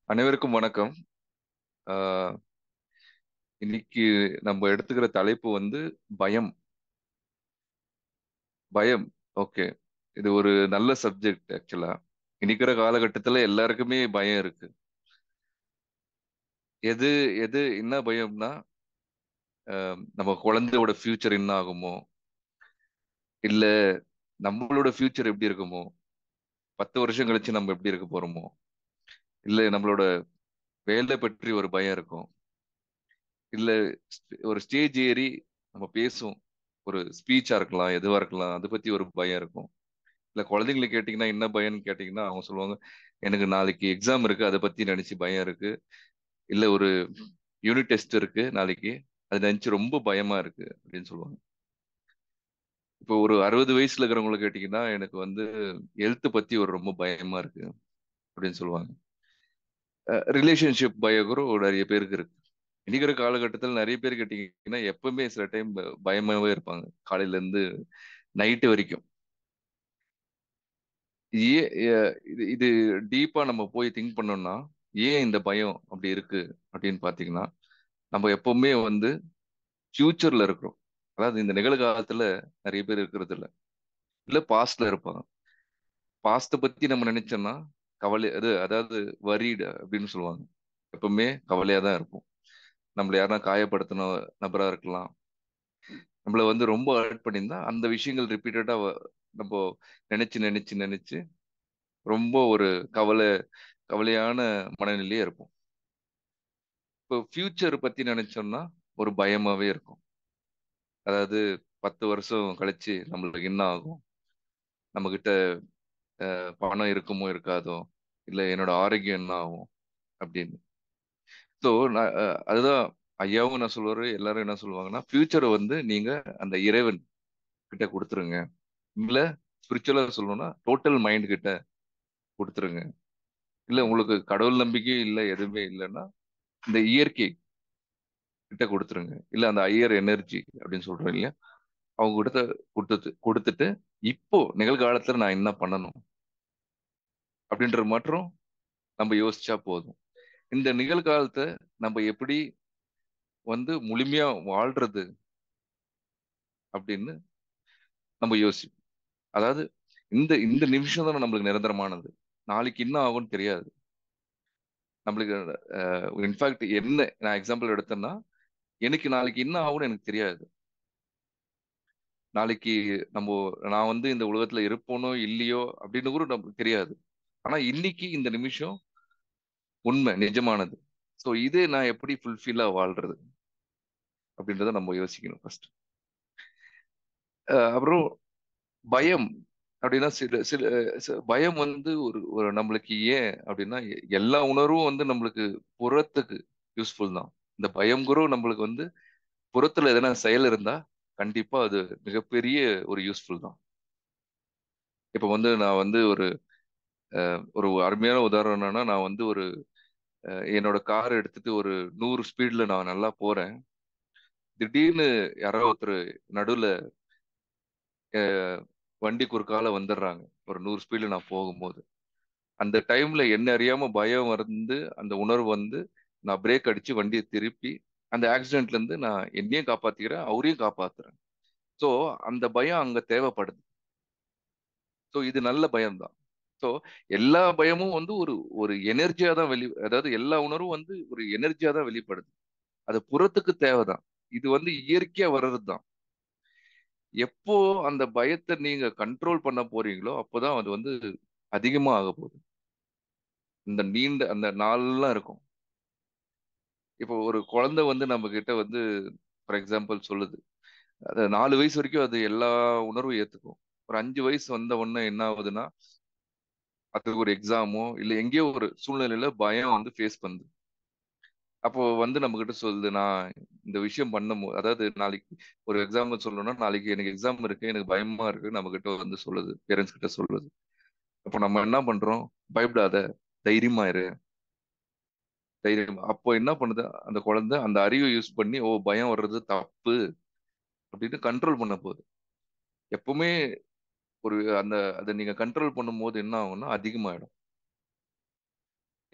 அனைவருக்கும் வணக்கம். ஆ இன்னைக்கு நம்ம எடுத்துக்கிற தலைப்பு வந்து பயம். பயம். ஓகே. இது ஒரு நல்ல சப்ஜெக்ட் ஆக்சுவலா. இன்னைக்கிற காலகட்டத்துல எல்லாருக்குமே பயம் இருக்கு. எது எது என்ன பயம்னா, அ நம்ம குழந்தையோட ஃபியூச்சர் என்ன ஆகுமோ? இல்ல நம்மளோட ஃபியூச்சர் எப்படி இருக்குமோ? 10 வருஷம் கழிச்சு நம்ம எப்படி இருக்க போறோமோ? இல்ல நம்மளோட வேலை பற்றி ஒரு பயம் இருக்கும். இல்ல ஸ் ஒரு ஸ்டேஜ் ஏறி நம்ம பேசுவோம். ஒரு ஸ்பீச்சா இருக்கலாம், எதுவா இருக்கலாம். அத பத்தி ஒரு பயம் இருக்கும். இல்ல குழந்தைங்கள கேட்டீங்கன்னா, என்ன பயம்ன்னு கேட்டீங்கன்னா, அவங்க சொல்லுவாங்க, "எனக்கு நாளைக்கு எக்ஸாம் இருக்கு. அத பத்தி நெனச்சு பயம் இருக்கு. இல்ல ஒரு யூனிட் டெஸ்ட் இருக்கு நாளைக்கு. அத நெனச்சு ரொம்ப பயமா இருக்கு." அப்படின்னு சொல்லுவாங்க. இப்போ ஒரு 60 வயசுல இருக்கிறவங்கள கேட்டீங்கன்னா, "எனக்கு வந்து ஹெல்த் பத்தி ஒரு ரொம்ப பயமா இருக்கு." அப்படின்னு சொல்லுவாங்க. அ ரிலேஷன்ஷிப் பயம் கூட ஒரு நெறைய பேருக்கு இருக்கு. இன்னைக்கு இருக்க காலகட்டத்தில நெறைய பேர் கேட்டீங்கன்னா, எப்பவுமே சில டைம் ப பயமாவே இருப்பாங்க. காலையில இருந்து நைட் வரைக்கும். ஏ எ இது இது டீப்பா நம்ம போய் திங்க் பண்ணோம்னா, ஏன் இந்த பயம் அப்படி இருக்கு அப்படின்னு பார்த்தீங்கன்னா, நம்ம எப்பவுமே வந்து ஃபியூச்சர்ல இருக்கிறோம். அதாவது இந்த நிகழ்காலத்துல நெறைய பேர் இருக்கிறதில்ல. இல்ல பாஸ்ட்ல இருப்பாங்க. பாஸ்ட்ட பத்தி நம்ம நெனைச்சோம்னா, கவலை அது அதாவது வொரிட் அப்படின்னு சொல்லுவாங்க. எப்பவுமே கவலையா தான் இருப்போம். நம்மள யாருனா காயப்படுத்தின நபரா இருக்கலாம். நம்மள வந்து ரொம்ப ஹர்ட் பண்ணியிருந்தா, அந்த விஷயங்கள் ரிப்பீட்டடா வ நம்போ நெனச்சு, நெனச்சு, நெனச்சு ரொம்ப ஒரு கவலை கவலையான மனநிலையே இருப்போம். இப்போ ஃபியூச்சர் பத்தி நெனச்சோம்னா, ஒரு பயமாவே இருக்கும். அதாவது 10 வருஷம் கழிச்சு நம்மளுக்கு என்ன ஆகும்? நம்மகிட்ட அ பணம் இருக்குமோ, இருக்காதோ? இல்ல என்னோட ஆரோக்கியம் என்ன ஆகும்? அப்படின்னு. ஸோ நான் அ அதுதான் ஐயாவும் என்ன சொல்லுவாரு, எல்லாரும் என்ன சொல்லுவாங்கன்னா, ஃபியூச்சர வந்து நீங்க அந்த இறைவன் கிட்ட குடுத்துருங்க. இல்ல ஸ்பிரிச்சுவலா சொல்லணும்னா, டோட்டல் மைண்ட் கிட்ட குடுத்துருங்க. இல்ல உங்களுக்கு கடவுள் நம்பிக்கை இல்ல, எதுவுமே இல்லன்னா, இந்த இயற்கை கிட்ட குடுத்துருங்க. இல்ல அந்த ஹையர் எனர்ஜி அப்படின்னு சொல்றோம் இல்லையா? அவங்க கிட்ட குடுத்துட்டு குடுத்துட்டு, இப்போ நிகழ்காலத்துல நான் என்ன பண்ணணும்? அப்படின்றது மட்டும் நம்ம யோசிச்சா போதும். இந்த நிகழ்காலத்த நம்ம எப்படி வந்து முழுமையா வாழ்றது? அப்படின்னு நம்ம யோசிப்போம். அதாவது இந்த இந்த நிமிஷம் தான நம்மளுக்கு நிரந்தரமானது. நாளைக்கு என்ன ஆகும்னு தெரியாது. நம்மளுக்கு அ இன்ஃபாக்ட் என்ன நான் எக்ஸாம்பிள் எடுத்தேன்னா, எனக்கு நாளைக்கு என்ன ஆகும்னு எனக்கு தெரியாது. நாளைக்கு நம்போ நான் வந்து இந்த உலகத்துல இருப்பேனோ, இல்லையோ அப்படின்னு கூட நமக்கு தெரியாது. ஆனா இன்னைக்கு இந்த நிமிஷம் உண்மை, நிஜமானது. ஸோ இதை நான் எப்படி ஃபுல்ஃபில்லா வாழ்றது? அப்படின்றத நம்ம யோசிக்கணும் ஃபர்ஸ்ட். அ அப்புறம் பயம் அப்படின்னா சில சில ச பயம் வந்து ஒரு ஒரு நம்மளுக்கு ஏன் அப்படின்னா, எ எல்லா உணர்வும் வந்து நம்மளுக்கு புறத்துக்கு யூஸ்ஃபுல் தான். இந்த பயம்ங்கிறது நம்மளுக்கு வந்து புறத்துல எதனா செயல் இருந்தா, கண்டிப்பா அது மிகப்பெரிய ஒரு யூஸ்ஃபுல் தான். இப்ப வந்து நான் வந்து ஒரு ஒரு அருமையான உதாரணம் என்னன்னா, நான் வந்து ஒரு அ என்னோட கார் எடுத்துட்டு ஒரு 100 ஸ்பீட்ல நான் நல்லா போறேன். திடீர்னு யாரோ ஒருத்தரு நடுவுல அ வண்டி குறுக்கால வந்துடுறாங்க. ஒரு 100 ஸ்பீட்ல நான் போகும்போது. அந்த டைம்ல என்ன அறியாம பயம் வந்து, அந்த உணர்வு வந்து, நான் பிரேக் அடிச்சு வண்டிய திருப்பி, அந்த ஆக்சிடென்ட்ல இருந்து நான் என்னையும் காப்பாத்திக்கிறேன், அவரையும் காப்பாத்துறேன். ஸோ அந்த பயம் அங்க தேவைப்படுது. ஸோ இது நல்ல பயம் தான். ஸோ எல்லா பயமும் வந்து ஒரு ஒரு எனர்ஜியா தான் வெளி அதாவது எல்லா உணர்வும் வந்து ஒரு எனர்ஜியா தான் வெளிப்படுது. அது புறத்துக்கு தேவைதான். இது வந்து இயற்கையா வர்றது தான். எப்போ அந்த பயத்த நீங்க கண்ட்ரோல் பண்ண போறீங்களோ, அப்பதான் அது வந்து அதிகமா ஆகப்போகுது. இந்த நீண்ட அந்த நாள்லாம் இருக்கும். இப்போ ஒரு குழந்தை வந்து நம்மகிட்ட வந்து ஃபார் எக்ஸாம்பிள் சொல்லுது. அது 4 வயசு வரைக்கும் அது எல்லா உணர்வும் ஏத்துக்கும். ஒரு 5 வயசு வந்த உடனே என்ன ஆகுதுன்னா, அது ஒரு எக்ஸாமோ, இல்ல எங்கேயோ ஒரு சூழ்நிலையில பயம் வந்து ஃபேஸ் பண்ணுது. அப்போ வந்து நம்மகிட்ட சொல்லுது, நான் இந்த விஷயம் பண்ணும்போ அதாவது நாளைக்கு ஒரு எக்ஸாம்பிள் சொல்லணும்னா, நாளைக்கு எனக்கு எக்ஸாம் இருக்கு. எனக்கு பயமா இருக்கு. நம்மகிட்ட வந்து சொல்லுது. பேரன்ட்ஸ் கிட்ட சொல்லுது. அப்போ நம்ம என்ன பண்றோம்? பயப்படாத, தைரியமா இரு. தைரியம் அப்போ என்ன பண்ணுது? அந்த குழந்தை அந்த அறிவை யூஸ் பண்ணி, ஓ! பயம் வர்றது தப்பு அப்படின்னு கண்ட்ரோல் பண்ண போகுது. எப்பவுமே ஒரு அந்த அத நீங்க கண்ட்ரோல் பண்ணும்போது என்ன ஆகும்னா, அதிகமாயிடும்.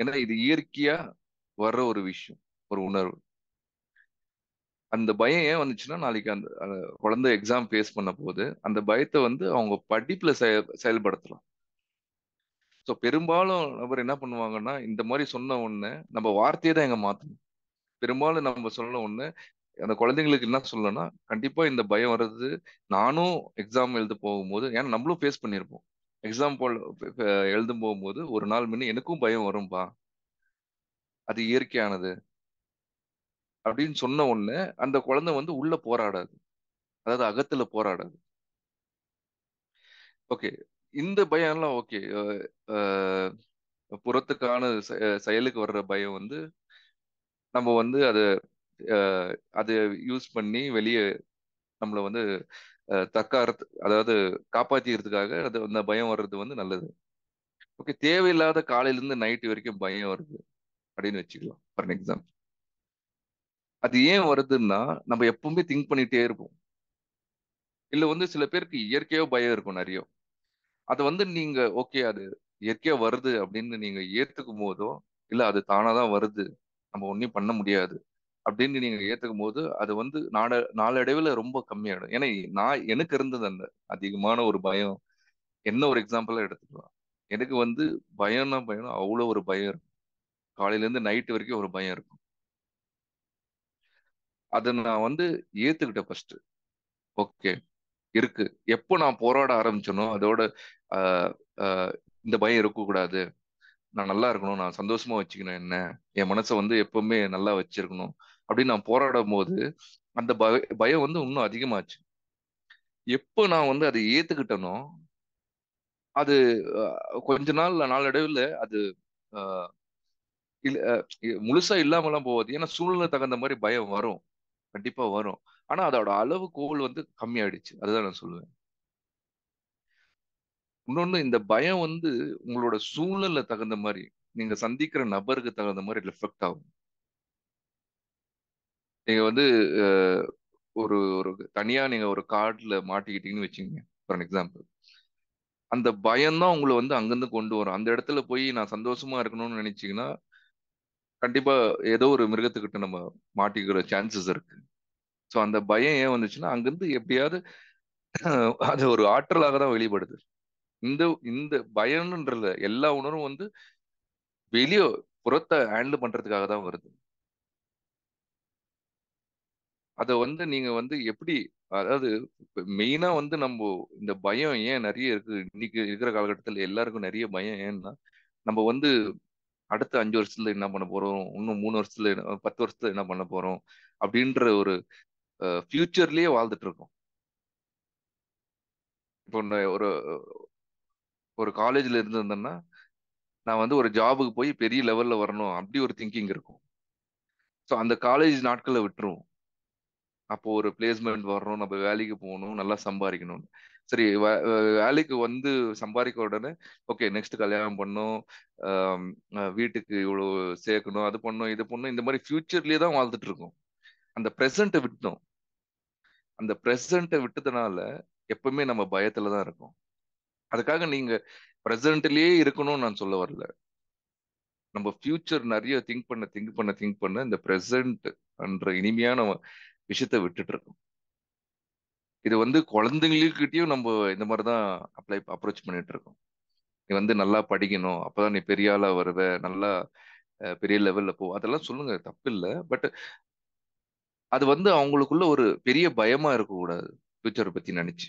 ஏன்னா இது இயற்கையா வர்ற ஒரு விஷயம் ஒரு உணர்வு அந்த பயம் ஏன் வந்துச்சுன்னா நாளைக்கு அந்த அந்த குழந்தை எக்ஸாம் ஃபேஸ் பண்ண போது அந்த பயத்தை வந்து அவங்க படிப்புல செய செயல்படுத்தலாம் ஸோ பெரும்பாலும் நபர் என்ன பண்ணுவாங்கன்னா இந்த மாதிரி சொன்ன உடனே நம்ம வார்த்தையை தான் எங்க மாத்தணும் பெரும்பாலும் நம்ம சொன்ன உடனே அந்த குழந்தைங்களுக்கு என்ன சொல்லணும்னா கண்டிப்பா இந்த பயம் வர்றது நானும் எக்ஸாம் எழுத போகும்போது ஏன்னா நம்மளும் ஃபேஸ் பண்ணியிருப்போம் எக்ஸாம் போல் எழுதும் போகும்போது ஒரு நாள் முன்ன எனக்கும் பயம் வரும்பா அது இயற்கையானது அப்படின்னு சொன்ன உடனே அந்த குழந்தை வந்து உள்ள போராடாது அதாவது அகத்துல போராடாது ஓகே இந்த பயம் எல்லாம் ஓகே புறத்துக்கான செ- செயலுக்கு வர்ற பயம் வந்து நம்ம வந்து அதை அதை யூஸ் பண்ணி வெளியே நம்மளை வந்து அஹ், தற்காத்து அதாவது காப்பாத்திக்கிறதுக்காக அது அந்த பயம் வர்றது வந்து நல்லது ஓகே தேவையில்லாத காலையில இருந்து நைட் வரைக்கும் பயம் வருது அப்படின்னு வச்சுக்கலாம் ஃபார் எக்ஸாம்பிள் அது ஏன் வருதுன்னா நம்ம எப்பவுமே திங்க் பண்ணிட்டே இருப்போம் இல்ல வந்து சில பேருக்கு இயற்கையோ பயம் இருக்கும் நிறைய அது வந்து நீங்க ஓகே அது இயற்கையா வருது அப்படின்னு நீங்க ஏத்துக்கும் போதோ இல்ல அது தானா தான் வருது நம்ம ஒன்றும் பண்ண முடியாது அப்படின்னு நீங்க ஏத்துக்கும் போது அது வந்து நாட நாளடைவுல ரொம்ப கம்மியாயிடும் ஏன்னா நான் எனக்கு இருந்தது அந்த அதிகமான ஒரு பயம் என்ன ஒரு எக்ஸாம்பிளா எடுத்துக்கலாம் எனக்கு வந்து பயம்னா பயம் அவ்வளோ ஒரு பயம் இருக்கும் காலையில இருந்து நைட் வரைக்கும் ஒரு பயம் இருக்கும் அதை நான் வந்து ஏத்துக்கிட்டேன் ஃபர்ஸ்ட் ஓகே இருக்கு எப்போ நான் போராட ஆரம்பிச்சனோ அதோட ஆஹ் ஆஹ் இந்த பயம் இருக்கக்கூடாது நான் நல்லா இருக்கணும் நான் சந்தோஷமா வச்சுக்கணும் என்ன என் மனசை வந்து எப்பவுமே நல்லா வச்சிருக்கணும் அப்படின்னு நான் போராடும் போது அந்த பய பயம் வந்து இன்னும் அதிகமாச்சு எப்போ நான் வந்து அதை ஏத்துக்கிட்டனோ அது ஆஹ் கொஞ்ச நாள் நாளடைவுல அது ஆஹ் இல்ல ஆஹ் முழுசா இல்லாமலாம் போகாது ஏன்னா சூழ்நிலை தகுந்த மாதிரி பயம் வரும் கண்டிப்பா வரும் ஆனா அதோட அளவு கோல் வந்து கம்மியாயிடுச்சு அதுதான் நான் சொல்லுவேன் இன்னொன்னு இந்த பயம் வந்து உங்களோட சூழ்நிலை தகுந்த மாதிரி நீங்க சந்திக்கிற நபருக்கு தகுந்த மாதிரி ரிஃப்ளெக்ட் ஆகும் நீங்க வந்து அஹ், ஒரு ஒரு தனியா நீங்க ஒரு கார்டுல மாட்டிக்கிட்டீங்கன்னு வச்சுங்க ஃபார் எக்ஸாம்பிள் அந்த பயம் தான் உங்களை வந்து அங்கிருந்து கொண்டு வரும் அந்த இடத்துல போய் நான் சந்தோஷமா இருக்கணும்னு நினைச்சீங்கன்னா கண்டிப்பா ஏதோ ஒரு மிருகத்துக்கிட்ட நம்ம மாட்டிக்கிற சான்சஸ் இருக்கு ஸோ அந்த பயம் ஏன் வந்துச்சுன்னா அங்கிருந்து எப்படியாவது அது ஒரு ஆற்றலாக தான் வெளிப்படுது இந்த இந்த பயம்ன்றதுல எல்லா உணர்வும் வந்து வெளியே புறத்தை ஹேண்டில் பண்றதுக்காக தான் வருது அதை வந்து நீங்க வந்து எப்படி அதாவது மெயினா வந்து நம்ம இந்த பயம் ஏன் நிறைய இருக்கு இன்னைக்கு இருக்கிற காலகட்டத்தில் எல்லாருக்கும் நிறைய பயம் ஏன்னா நம்ம வந்து அடுத்த அஞ்சு வருஷத்துல என்ன பண்ண போறோம் இன்னும் மூணு வருஷத்துல என்ன- பத்து வருஷத்துல என்ன பண்ண போறோம் அப்படின்ற ஒரு ஃபியூச்சர்லயே வாழ்ந்துட்டு இருக்கோம் இப்போ நான் ஒரு ஒரு காலேஜ்ல இருந்திருந்தேன்னா நான் வந்து ஒரு ஜாபுக்கு போய் பெரிய லெவல்ல வரணும் அப்படி ஒரு திங்கிங் இருக்கும் ஸோ அந்த காலேஜ் நாட்களை விட்டுருவோம் அப்போ ஒரு பிளேஸ்மெண்ட் வரணும் நம்ம வேலைக்கு போகணும் நல்லா சம்பாதிக்கணும் சரி வே- வே- வேலைக்கு வந்து சம்பாதிக்க உடனே ஓகே நெக்ஸ்ட் கல்யாணம் பண்ணணும் ஆம், அஹ் வீட்டுக்கு இவ்வளோ சேர்க்கணும் அது பண்ணணும் இது பண்ணணும் இந்த மாதிரி ஃபியூச்சர்லயே தான் வாழ்ந்துட்டு இருக்கோம் அந்த ப்ரெசண்ட்டை விட்டோம் அந்த ப்ரெசண்ட்டை விட்டதுனால எப்பவுமே நம்ம பயத்துல தான் இருக்கோம் அதுக்காக நீங்க ப்ரெசண்ட்லயே இருக்கணும்னு நான் சொல்ல வரல நம்ம ஃபியூச்சர் நிறைய திங்க் பண்ண திங்க் பண்ண திங்க் பண்ண இந்த ப்ரெசன்ட் என்ற இனிமையான விஷயத்த விட்டுட்டு இருக்கோம் இது வந்து குழந்தைங்ககிட்டயும் நம்ம இந்த மாதிரி தான் அப்ளை அப்ரோச் பண்ணிட்டு இருக்கோம் நீ வந்து நல்லா படிக்கணும் அப்பதான் நீ பெரிய ஆளா வருவ நல்லா அஹ், பெரிய லெவல்ல போ அதெல்லாம் சொல்லுங்க தப்பு இல்லை பட் அது வந்து அவங்களுக்குள்ள ஒரு பெரிய பயமா இருக்கக்கூடாது ஃபியூச்சரை பத்தி நினைச்சு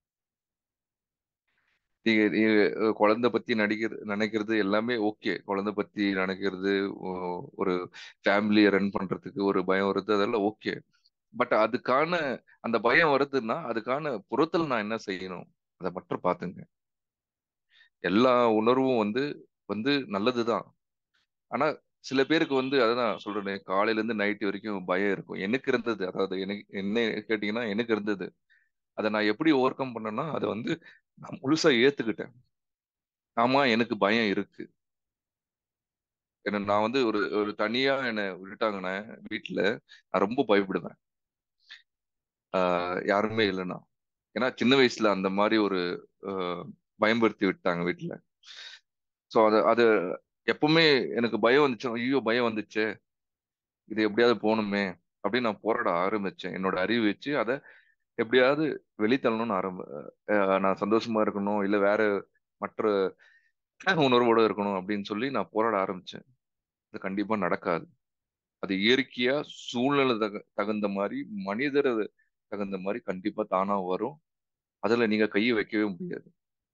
நீங்க நீங்க, அஹ், குழந்தை பத்தி நடிக்கிறது நினைக்கிறது எல்லாமே ஓகே குழந்தை பத்தி நினைக்கிறது ஒ- ஒரு ஃபேமிலியை ரன் பண்றதுக்கு ஒரு பயம் வருது அதெல்லாம் ஓகே பட் அதுக்கான அந்த பயம் வருதுன்னா அதுக்கான புறத்தில் நான் என்ன செய்யணும் அதை மட்டும் பாத்துங்க எல்லா உணர்வும் வந்து வந்து நல்லதுதான் ஆனா சில பேருக்கு வந்து அதான் சொல்றேனே காலையில இருந்து நைட் வரைக்கும் பயம் இருக்கும் எனக்கு இருந்தது அதாவது எனக்கு என்ன கேட்டீங்கன்னா எனக்கு இருந்தது அதை நான் எப்படி ஓவர் கம் பண்ணேன்னா அதை வந்து நான் முழுசா ஏத்துக்கிட்டேன் ஆமா எனக்கு பயம் இருக்கு என்ன நான் வந்து ஒரு ஒரு தனியா என்னை விட்டுட்டாங்கன்னா வீட்டுல நான் ரொம்ப பயப்படுவேன் ஆஹ் யாருமே இல்லைன்னா ஏன்னா சின்ன வயசுல அந்த மாதிரி ஒரு ஆஹ் பயன்படுத்தி விட்டாங்க வீட்டுல ஸோ அது அது எப்பவுமே எனக்கு பயம் வந்துச்சு ஐயோ பயம் வந்துச்சு இது எப்படியாவது போகணுமே அப்படின்னு நான் போராட ஆரம்பிச்சேன் என்னோட அறிவு வச்சு அதை எப்படியாவது வெளித்தள்ளணும்னு ஆரம்ப அஹ் நான் சந்தோஷமா இருக்கணும் இல்ல வேற மற்ற உணர்வோட இருக்கணும் அப்படின்னு சொல்லி நான் போராட ஆரம்பிச்சேன் அது கண்டிப்பா நடக்காது அது இயற்கையா சூழ்நிலை தக தகுந்த மாதிரி மனிதர் தகுந்த மாதிரி கண்டிப்பா தானா வரும் அதுல நீங்க கையை வைக்கவே முடியாது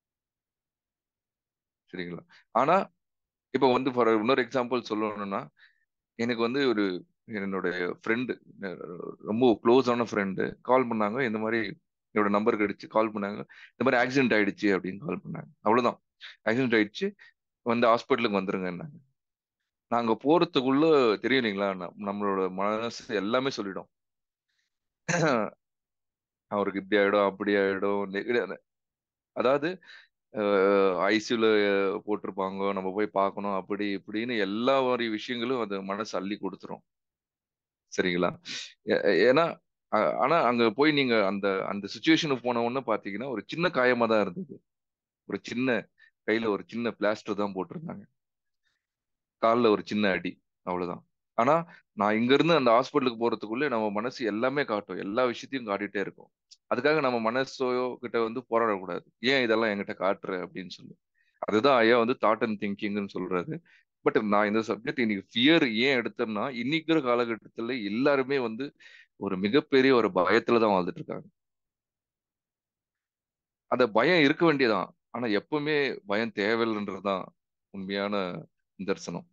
சரிங்களா ஆனா இப்ப வந்து ஃபார் இன்னொரு எக்ஸாம்பிள் சொல்லணும்னா எனக்கு வந்து ஒரு என்னுடைய ஃப்ரெண்டு ரொம்ப க்ளோஸான ஃப்ரெண்டு கால் பண்ணாங்க இந்த மாதிரி என்னோட நம்பர் கிடைச்சு கால் பண்ணாங்க இந்த மாதிரி ஆக்சிடென்ட் ஆயிடுச்சு அப்படின்னு கால் பண்ணாங்க அவ்வளவுதான் ஆக்சிடென்ட் ஆயிடுச்சு வந்து ஹாஸ்பிட்டலுக்கு வந்துருங்கன்னாங்க நாங்க போறதுக்குள்ள தெரியும் இல்லைங்களா நம்- நம்மளோட மனசு எல்லாமே சொல்லிடும் அவருக்கு இப்படி ஆயிடும் அப்படி ஆயிடும் நெ- அதாவது ஐசியூல போட்டிருப்பாங்க நம்ம போய் பார்க்கணும் அப்படி இப்படின்னு எல்லா மாதிரி விஷயங்களும் அது மனசு அள்ளி கொடுத்துரும் சரிங்களா ஏ- ஏன்னா அ- ஆனா அங்க போய் நீங்க அந்த அந்த சுச்சுவேஷனுக்கு போன உடனே பாத்தீங்கன்னா ஒரு சின்ன காயமா தான் இருந்தது ஒரு சின்ன கையில ஒரு சின்ன பிளாஸ்டர் தான் போட்டிருந்தாங்க கால்ல ஒரு சின்ன அடி அவ்வளவுதான் ஆனா நான் இங்க இருந்து அந்த ஹாஸ்பிட்டலுக்கு போறதுக்குள்ள நம்ம மனசு எல்லாமே காட்டும் எல்லா விஷயத்தையும் காட்டிட்டே இருக்கும் அதுக்காக நம்ம மனசோ கிட்ட வந்து போராடக்கூடாது ஏன் இதெல்லாம் என்கிட்ட காட்டுற அப்படின்னு சொல்லி அதுதான் ஐயா வந்து தாட் அண்ட் திங்கிங்னு சொல்றாரு பட் நான் இந்த சப்ஜெக்ட் இன்னைக்கு ஃபியர் ஏன் எடுத்தேன்னா இன்னைக்கிற காலகட்டத்துல எல்லாருமே வந்து ஒரு மிகப்பெரிய ஒரு பயத்துல தான் வாழ்ந்துட்டு இருக்காங்க அந்த பயம் இருக்க வேண்டியதான் ஆனா எப்பவுமே பயம் தேவையில்லைன்றதுதான் உண்மையான நிதர்சனம்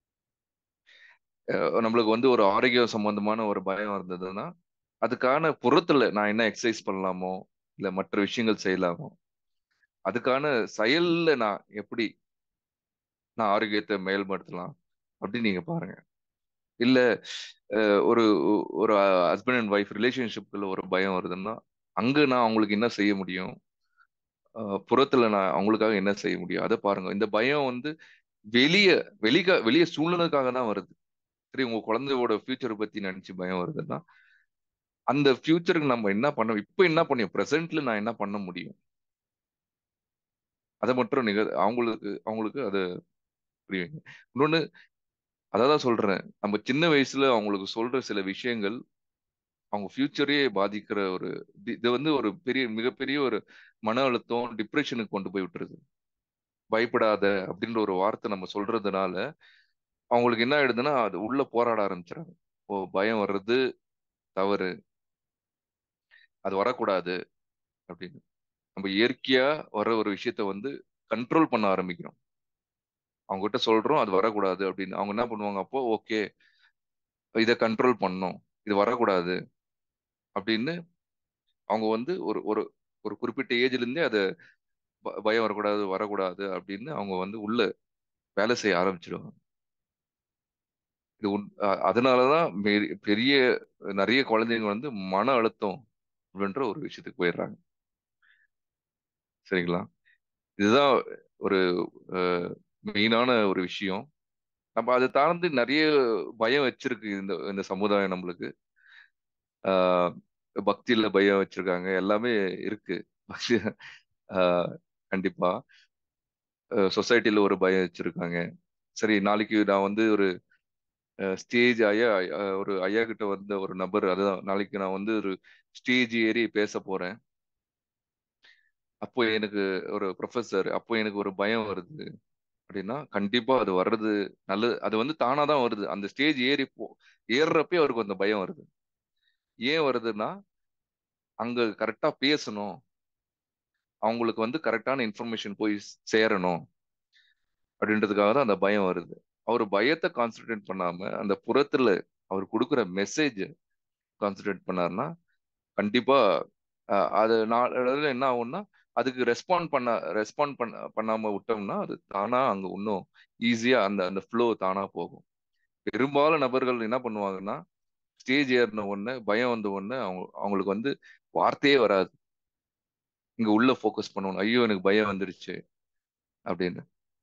அஹ் நம்மளுக்கு வந்து ஒரு ஆரோக்கியம் சம்பந்தமான ஒரு பயம் இருந்ததுன்னா அதுக்கான புறத்துல நான் என்ன எக்ஸசைஸ் பண்ணலாமோ இல்ல மற்ற விஷயங்கள் செய்யலாமோ அதுக்கான செயல்ல நான் எப்படி நான் ஆரோக்கியத்தை மேல்படுத்தலாம் அப்படின்னு நீங்க பாருங்க இல்ல அஹ் ஒரு ஒரு ஹஸ்பண்ட் அண்ட் ஒய்ஃப் ரிலேஷன்ஷிப்ல ஒரு பயம் வருதுன்னா அங்க நான் அவங்களுக்கு என்ன செய்ய முடியும் அஹ் புறத்துல நான் அவங்களுக்காக என்ன செய்ய முடியும் அதை பாருங்க இந்த பயம் வந்து வெளிய வெளிக்க வெளிய சூழ்நிலைக்காக தான் வருது சரி உங்க குழந்தையோட ஃபியூச்சரை பத்தி நினைச்சு பயம் வருதுன்னா அந்த ஃபியூச்சருக்கு நம்ம என்ன பண்ண இப்ப என்ன பண்ண பிரசன்ட்ல நான் என்ன பண்ண முடியும் அதை மட்டும் நீங்க அவங்களுக்கு அவங்களுக்கு அதை புரியுங்க இன்னொன்னு அதான் சொல்றேன் நம்ம சின்ன வயசுல அவங்களுக்கு சொல்ற சில விஷயங்கள் அவங்க ஃபியூச்சரே பாதிக்கிற ஒரு இது இது வந்து ஒரு பெரிய மிகப்பெரிய ஒரு மன அழுத்தம் டிப்ரெஷனுக்கு கொண்டு போய் விட்டுருது பயப்படாத அப்படின்ற ஒரு வார்த்தை நம்ம சொல்றதுனால அவங்களுக்கு என்ன ஆயிடுதுன்னா அது உள்ள போராட ஆரம்பிச்சிடறாங்க ஓ பயம் வர்றது தவறு அது வரக்கூடாது அப்படின்னு நம்ம இயற்கையா வர ஒரு விஷயத்த வந்து கண்ட்ரோல் பண்ண ஆரம்பிக்கிறோம் அவங்க கிட்ட சொல்றோம் அது வரக்கூடாது அப்படின்னு அவங்க என்ன பண்ணுவாங்க அப்போ ஓகே இதை கண்ட்ரோல் பண்ணணும் இது வரக்கூடாது அப்படின்னு அவங்க வந்து ஒரு ஒரு ஒரு குறிப்பிட்ட ஏஜ்ல இருந்தே அதை ப- பயம் வரக்கூடாது வரக்கூடாது அப்படின்னு அவங்க வந்து உள்ள வேலை செய்ய ஆரம்பிச்சிடுவாங்க இது உன் அ- அதனாலதான் மெரி- பெரிய நிறைய குழந்தைங்க வந்து மன அழுத்தம் அப்படின்ற ஒரு விஷயத்துக்கு போயிடுறாங்க சரிங்களா இதுதான் ஒரு மெயினான ஒரு விஷயம் நம்ம அதை தாண்டி நிறைய பயம் வச்சிருக்கு இந்த இந்த சமுதாயம் நம்மளுக்கு ஆஹ் பக்தியில பயம் வச்சிருக்காங்க எல்லாமே இருக்கு ஆஹ் கண்டிப்பா சொசைட்டில ஒரு பயம் வச்சிருக்காங்க சரி நாளைக்கு நான் வந்து ஒரு ஸ்டேஜ் ஐயா அஹ் ஒரு ஐயா கிட்ட வந்த ஒரு நபர் அதுதான் நாளைக்கு நான் வந்து ஒரு ஸ்டேஜ் ஏறி பேச போறேன் அப்போ எனக்கு ஒரு ப்ரொஃபசர் அப்போ எனக்கு ஒரு பயம் வருது அப்படின்னா கண்டிப்பா அது வர்றது நல்லது அது வந்து தானா தான் வருது அந்த ஸ்டேஜ் ஏறி போ ஏறுறப்பே அவருக்கு அந்த பயம் வருது ஏன் வருதுன்னா அங்க கரெக்டா பேசணும் அவங்களுக்கு வந்து கரெக்டான இன்ஃபர்மேஷன் போய் சேரணும் அப்படின்றதுக்காக தான் அந்த பயம் வருது அவர் பயத்தை கான்சென்ட்ரேட் பண்ணாம அந்த புறத்துல அவர் கொடுக்குற மெசேஜ் கான்சென்ட்ரேட் பண்ணாருன்னா கண்டிப்பா அஹ், அது நாளடைவுல என்ன ஆகும்னா அதுக்கு ரெஸ்பாண்ட் பண்ண ரெஸ்பாண்ட் பண்ண பண்ணாம விட்டோம்னா அது தானா அங்க இன்னும் ஈஸியா அந்த அந்த ஃப்ளோ தானா போகும் பெரும்பாலும் நபர்கள் என்ன பண்ணுவாங்கன்னா ஸ்டேஜ் ஏறின உடனே பயம் வந்த உடனே அவங்க அவங்களுக்கு வந்து வார்த்தையே வராது இங்க உள்ள ஃபோக்கஸ் பண்ணணும் ஐயோ எனக்கு பயம் வந்துடுச்சு அப்படின்னு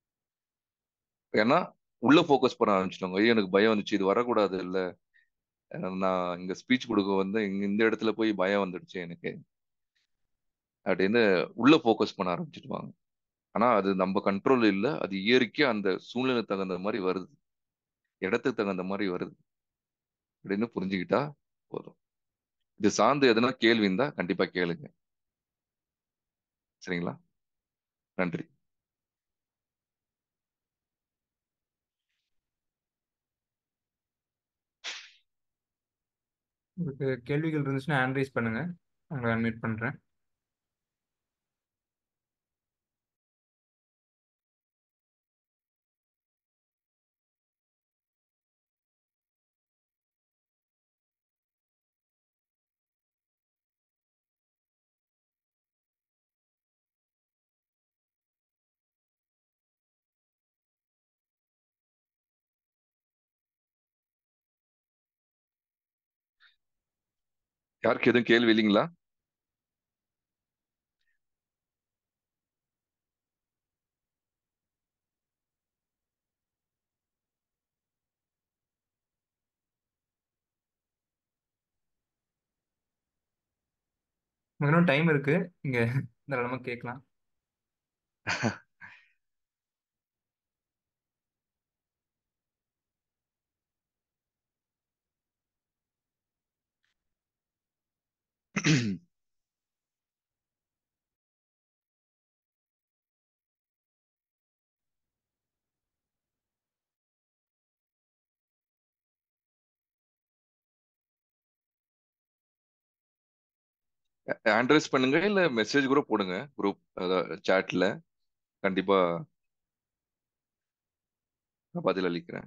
ஏன்னா உள்ள ஃபோக்கஸ் பண்ண ஆரம்பிச்சிட்டாங்க ஐயோ எனக்கு பயம் வந்துச்சு இது வரக்கூடாது இல்ல அஹ் நான் இங்க ஸ்பீச் கொடுக்க வந்து இங்க இந்த இடத்துல போய் பயம் வந்துடுச்சு எனக்கு அப்படின்னு உள்ள ஃபோக்கஸ் பண்ண ஆரம்பிச்சிடுவாங்க ஆனா அது நம்ம கண்ட்ரோல் இல்ல அது இயற்கையா அந்த சூழ்நிலை தகுந்த மாதிரி வருது இடத்துக்கு தகுந்த மாதிரி வருது அப்படின்னு புரிஞ்சுக்கிட்டா போதும் இது சார்ந்து எதனா கேள்வி இருந்தா கண்டிப்பா கேளுங்க சரிங்களா நன்றி உங்களுக்கு கேள்விகள் இருந்துச்சுன்னா ஹேண்ட் ரைஸ் பண்ணுங்க உங்களை அன்மியூட் பண்றேன் யாருக்கு எதுவும் கேள்வி இல்லைங்களா உங்களுக்கு இன்னும் டைம் இருக்கு இங்க தாராளமா கேட்கலாம் ஆண்ட்ரஸ் பண்ணுங்க இல்ல மெசேஜ் கூட போடுங்க குரூப் சாட்ல கண்டிப்பா நான் பதில் அளிக்கிறேன்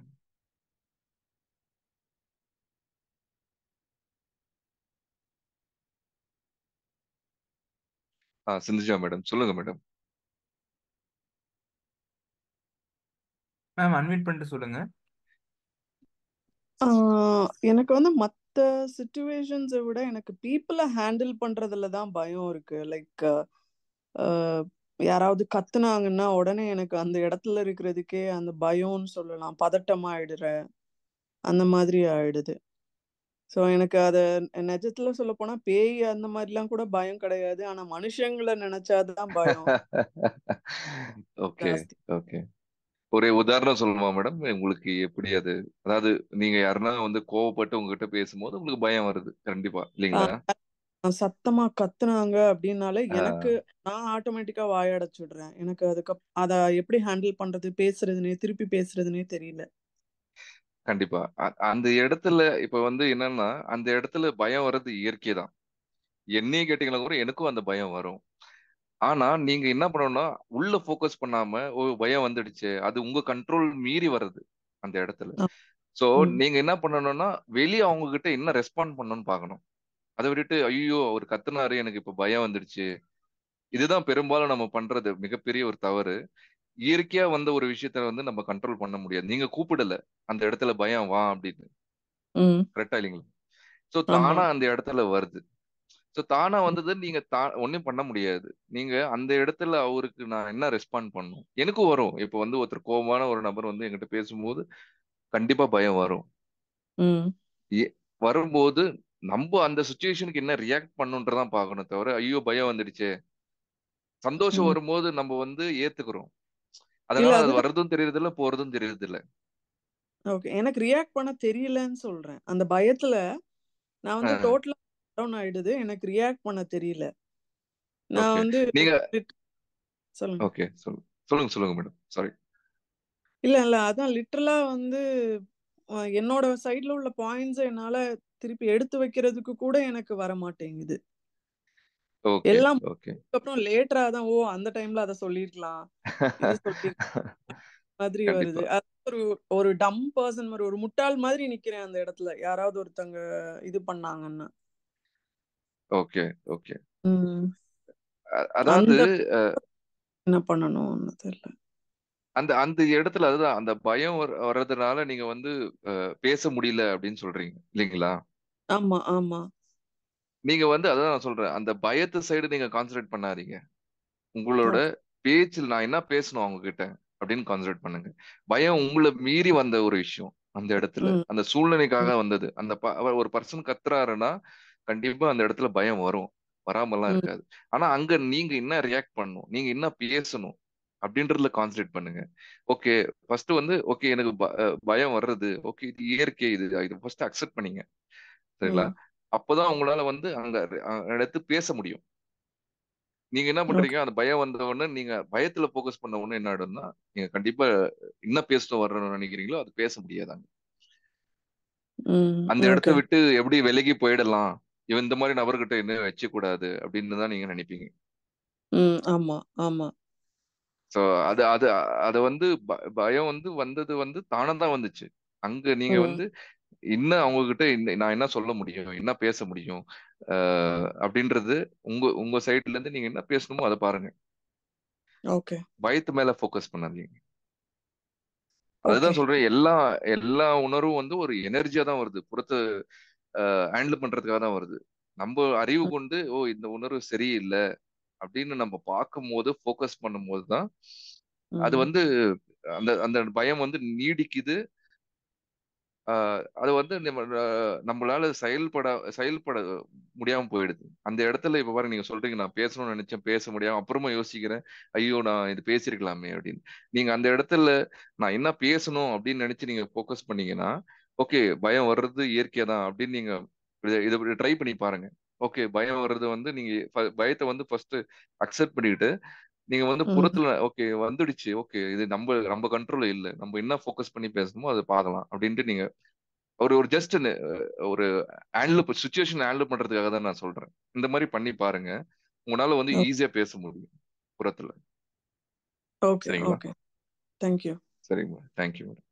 ஆ சிந்துஜா மேடம் சொல்லுங்க மேடம் மேம் அன்மியூட் பண்ணிட்டு சொல்லுங்க ஆஹ் எனக்கு வந்து மத்த சுச்சுவேஷன்ஸை விட எனக்கு பீப்புளை ஹேண்டில் பண்றதுல தான் பயம் இருக்கு லைக் யாராவது கத்துனாங்கன்னா உடனே எனக்கு அந்த இடத்துல இருக்கிறதுக்கே அந்த பயம்னு சொல்லலாம் பதட்டமா ஆயிடுற அந்த மாதிரி ஆயிடுது ஸோ எனக்கு அதை நிஜத்துல சொல்ல போனா பேய் அந்த மாதிரிலாம் கூட பயம் கிடையாது ஆனா மனுஷங்களை நினைச்சாதான் பயம் ஓகே ஜாஸ்தி ஓகே ஒரு உதாரணம் சொல்லுமா மேடம் உங்களுக்கு எப்படி அது அதாவது நீங்க யாருன்னா வந்து கோவப்பட்டு உங்ககிட்ட பேசும்போது உங்களுக்கு பயம் வருது கண்டிப்பா இல்லைங்களா ஆஹ் சத்தமா கத்துனாங்க அப்படின்னாலே ஆ, எனக்கு நான் ஆட்டோமேட்டிக்கா வாயடைச்சிடுறேன் எனக்கு அதுக்கு அத எப்படி ஹேண்டில் பண்றது பேசுறதுனே திருப்பி பேசுறதுனே தெரியல கண்டிப்பா அ- அந்த இடத்துல இப்ப வந்து என்னன்னா அந்த இடத்துல பயம் வர்றது இயற்கை தான் என்னையே கேட்டீங்கன்னா கூட எனக்கும் அந்த பயம் வரும் ஆனா நீங்க என்ன பண்ணணும்னா உள்ள ஃபோக்கஸ் பண்ணாம ஓ பயம் வந்துடுச்சு அது உங்க கண்ட்ரோல் மீறி வர்றது அந்த இடத்துல ஆ, சோ ம், நீங்க என்ன பண்ணணும்னா வெளியே அவங்க கிட்ட என்ன ரெஸ்பாண்ட் பண்ணணும்னு பார்க்கணும் அதை விட்டுட்டு ஐயோ அவர் கத்துனாரு எனக்கு இப்ப பயம் வந்துடுச்சு இதுதான் பெரும்பாலும் நம்ம பண்றது மிகப்பெரிய ஒரு தவறு இயற்கையா வந்த ஒரு விஷயத்த வந்து நம்ம கண்ட்ரோல் பண்ண முடியாது நீங்க கூப்பிடல அந்த இடத்துல பயம் வா அப்படின்னு ம், கரெக்டா இல்லைங்களா சோ ஆமா தானா அந்த இடத்துல வருது சோ தானா வந்தது நீங்க தா ஒன்னும் பண்ண முடியாது நீங்க அந்த இடத்துல அவருக்கு நான் என்ன ரெஸ்பாண்ட் பண்ணும் எனக்கும் வரும் இப்போ வந்து ஒருத்தர் கோபமான ஒரு நபர் வந்து என்கிட்ட பேசும்போது கண்டிப்பா பயம் வரும் ம், ஏ- வரும்போது நம்ம அந்த சுச்சுவேஷனுக்கு என்ன ரியாக்ட் பண்ணுன்றதான் பார்க்கணும் தவிர ஐயோ பயம் வந்துடுச்சே சந்தோஷம் ம். வரும்போது நம்ம வந்து ஏத்துக்கிறோம் இல்ல அதனால அது அதுதான் வர்றதும் தெரியறது இல்ல போறதும் தெரியறது இல்ல ஓகே எனக்கு ரியாக்ட் பண்ண தெரியலன்னு சொல்றேன் அந்த பயத்துல நான் வந்து டோட்டலா டவுன் ஆயிடுது எனக்கு ரியாக்ட் பண்ண தெரியல நான் ஓகே வந்து நீங்க lit- சொல்லுங்க ஓகே சொல்லுங்க சொல்லுங்க சொல்லுங்க மேடம் சாரி இல்ல இல்ல அதான் லிட்டரலா வந்து அஹ், என்னோட சைடுல உள்ள பாயிண்ட்ஸ் என்னால திருப்பி எடுத்து வைக்கிறதுக்கு கூட எனக்கு வர மாட்டேங்குது ஓகே எல்லாம் ஓகே அப்புறம் லேட்டரா தான் ஓ அந்த டைம்ல அதை சொல்லிருக்கலாம் இது சொல்லிருக்கலாம் மாதிரி வருது கண்டிப்பா அது ஒரு ஒரு டம் பர்சன் மாதிரி ஒரு முட்டாள் மாதிரி நிக்கிறேன் அந்த இடத்துல யாராவது ஒருத்தங்க இது பண்ணாங்கன்னா ஓகே ஓகே ம். அ- அதாவது அந்த அஹ், என்ன பண்ணணும்னு தெரியல அந்த அந்த இடத்துல அதுதான் அந்த பயம் வர- வர்றதுனால நீங்க வந்து அஹ், பேச முடியல அப்படின்னு சொல்றீங்க இல்லைங்களா ஆமா ஆமா நீங்க வந்து அதான் நான் சொல்றேன் அந்த பயத்து சைடு நீங்க கான்சென்ட்ரேட் பண்ணாதீங்க உங்களோட ஓகே பேச்சில் நான் என்ன பேசணும் அவங்க கிட்ட அப்படின்னு கான்சென்ட்ரேட் பண்ணுங்க பயம் உங்களை மீறி வந்த ஒரு விஷயம் அந்த இடத்துல ம் அந்த சூழ்நிலைக்காக ம் வந்தது அந்த ப- அவர் ஒரு பர்சன் கத்துறாருன்னா கண்டிப்பா அந்த இடத்துல பயம் வரும் வராமலாம் ம் இருக்காது ஆனா அங்க நீங்க என்ன ரியாக்ட் பண்ணணும் நீங்க என்ன பேசணும் அப்படின்றதுல கான்சென்ட்ரேட் பண்ணுங்க ஓகே ஃபர்ஸ்ட் வந்து ஓகே எனக்கு ப- அஹ் பயம் வர்றது ஓகே இது இயற்கை இது இது ஃபர்ஸ்ட் அக்செப்ட் பண்ணீங்க சரிங்களா ம் அப்பதான் உங்களால வந்து அங்க அங்க எடுத்து பேச முடியும் நீங்க என்ன ஓகே பண்றீங்க அந்த பயம் வந்த உடனே நீங்க பயத்துல போக்கஸ் பண்ண உடனே என்ன ஆயிடும்னா நீங்க கண்டிப்பா என்ன பேசணும் வரணும்னு நினைக்கிறீங்களோ அது பேச முடியாதாங்க ம் அந்த இடத்த ஓகே விட்டு எப்படி விலகி போயிடலாம் இவன் இந்த மாதிரி நபர்கிட்ட என்ன வச்சு கூடாது அப்படின்னு தான் நீங்க நினைப்பீங்க ம் ஆமா ஆமா சோ அது அது அது வந்து ப- பயம் வந்து வந்தது வந்து தானே தான் வந்துச்சு அங்க நீங்க ம் வந்து இன்னும் அவங்க கிட்ட இந்த- நான் என்ன சொல்ல முடியும் என்ன பேச முடியும் அஹ் அப்படின்றது உங்க உங்க சைடுல இருந்து நீங்க என்ன பேசணுமோ அதை பாருங்க ஓகே பயத்து மேல ஃபோக்கஸ் பண்ணாதீங்க ஓகே அதுதான் சொல்றேன் எல்லா எல்லா உணர்வும் வந்து ஒரு எனர்ஜியா தான் வருது புறத்தை ஹேண்டில் பண்றதுக்காக தான் வருது நம்ம அறிவு கொண்டு ஓ இந்த உணர்வு சரியில்லை அப்படின்னு நம்ம பார்க்கும் போது ஃபோக்கஸ் பண்ணும் போது தான் அது ம் வந்து அந்த அந்த பயம் வந்து நீடிக்குது ஆஹ் அது வந்து நம்ம ஆஹ் நம்மளால செயல்பட செயல்பட முடியாம போயிடுது அந்த இடத்துல இப்ப பாருங்க நீங்க சொல்றீங்க நான் பேசணும்னு நினைச்சேன் பேச முடியாம அப்புறமா யோசிக்கிறேன் ஐயோ நான் இது பேசியிருக்கலாமே அப்படின்னு நீங்க அந்த இடத்துல நான் என்ன பேசணும் அப்படின்னு நினைச்சு நீங்க ஃபோக்கஸ் பண்ணீங்கன்னா ஓகே பயம் வர்றது இயற்கை தான் அப்படின்னு நீங்க இதை இதை ட்ரை பண்ணி பாருங்க ஓகே பயம் வர்றது வந்து நீங்க ஃப- பயத்தை வந்து ஃபர்ஸ்ட் அக்செப்ட் பண்ணிக்கிட்டு நீங்க வந்து ம் புறத்துல ஓகே வந்துடுச்சு ஓகே இது நம்ம நம்ம கண்ட்ரோல் இல்லை நம்ம என்ன ஃபோக்கஸ் பண்ணி பேசணுமோ அதை பார்க்கலாம் அப்படின்ட்டு நீங்க ஒரு ஒரு ஜஸ்ட் ஒரு ஹேண்டில் சுச்சுவேஷன் ஹேண்டில் பண்றதுக்காக தான் நான் சொல்றேன் இந்த மாதிரி பண்ணி பாருங்க உங்களால வந்து ஓ- ஈஸியா பேச முடியும் புறத்துல ஓகே சரிங்களா ஓகே தேங்க்யூ சரிங்க தேங்க்யூ மேடம்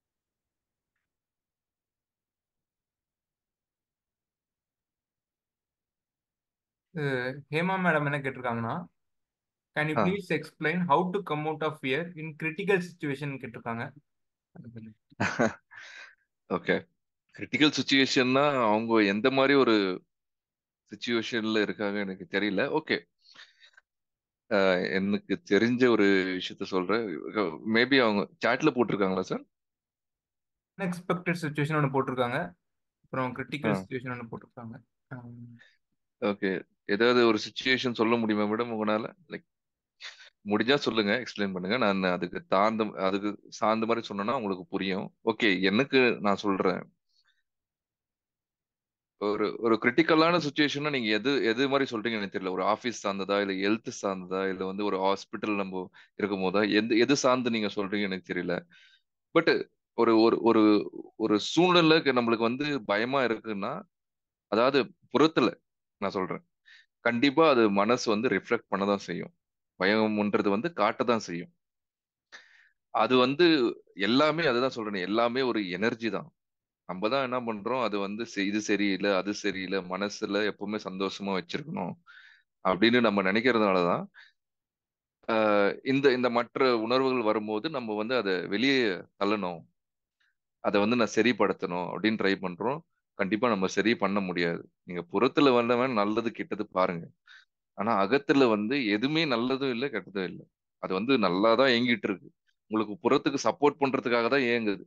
ஹேமா மேடம் என்ன கேட்டிருக்காங்கன்னா can you ah please explain how to come out of fear in critical situation கேட்டிருக்காங்க அது கொஞ்சம் ஓகே கிரிட்டிக்கல் சுச்சுவேஷன்னா அவங்க எந்த மாதிரி ஒரு சுச்சுவேஷன்ல இருக்காங்க எனக்கு தெரியல ஓகே எனக்கு தெரிஞ்ச ஒரு விஷயத்த சொல்றேன் மேபி அவங்க சாட்ல போட்டிருக்காங்களா சார் அன்எக்ஸ்பெக்டட் சுச்சுவேஷன் ஒன்று போட்டிருக்காங்க அப்புறம் ஆ கிரிட்டிக்கல் சுச்சுவேஷன் ஒன்று போட்டிருக்காங்க ஆம். ஓகே ஏதாவது ஒரு சுச்சுவேஷன் சொல்ல முடியுமா மேடம் உங்களால லைக் முடிஞ்சா சொல்லுங்க எக்ஸ்பிளைன் பண்ணுங்க நான் அதுக்கு தாழ்ந்த அதுக்கு சார்ந்த மாதிரி சொன்னேன்னா உங்களுக்கு புரியும் ஓகே எனக்கு நான் சொல்றேன் ஒரு ஒரு கிரிட்டிக்கலான சுச்சுவேஷன்னா நீங்க எது எது மாதிரி சொல்றீங்கன்னு எனக்கு தெரியல ஒரு ஆபீஸ் சார்ந்ததா இல்ல ஹெல்த் சார்ந்ததா இல்ல வந்து ஒரு ஹாஸ்பிட்டல் நம்ம இருக்கும் போதா எது எது சார்ந்து நீங்க சொல்றீங்க எனக்கு தெரியல பட் ஒரு ஒரு ஒரு ஒரு சூழ்நிலைக்கு நம்மளுக்கு வந்து பயமா இருக்குன்னா அதாவது புறத்துல நான் சொல்றேன் கண்டிப்பா அது மனசு வந்து ரிஃப்ளெக்ட் பண்ண தான் செய்யும் பயம்ன்றது வந்து காட்ட தான் செய்யும் அது வந்து எல்லாமே அதுதான் சொல்றேன் எல்லாமே ஒரு எனர்ஜி தான் நம்ம தான் என்ன பண்றோம் அது வந்து செ- இது சரியில்லை அது சரியில்லை மனசுல எப்பவுமே சந்தோஷமா வச்சிருக்கணும் அப்படின்னு நம்ம நினைக்கிறதுனாலதான் ஆஹ் இந்த இந்த மற்ற உணர்வுகள் வரும்போது நம்ம வந்து அதை வெளியே தள்ளணும் அதை வந்து நான் சரிப்படுத்தணும் அப்படின்னு ட்ரை பண்றோம் கண்டிப்பா நம்ம சரி பண்ண முடியாது நீங்க புறத்துல வந்தவன் நல்லது கெட்டது பாருங்க ஆனா அகத்துல வந்து எதுவுமே நல்லதும் இல்லை கெட்டதும் இல்லை அது வந்து நல்லா தான் இயங்கிட்டு இருக்கு உங்களுக்கு புறத்துக்கு சப்போர்ட் பண்றதுக்காக தான் இயங்குது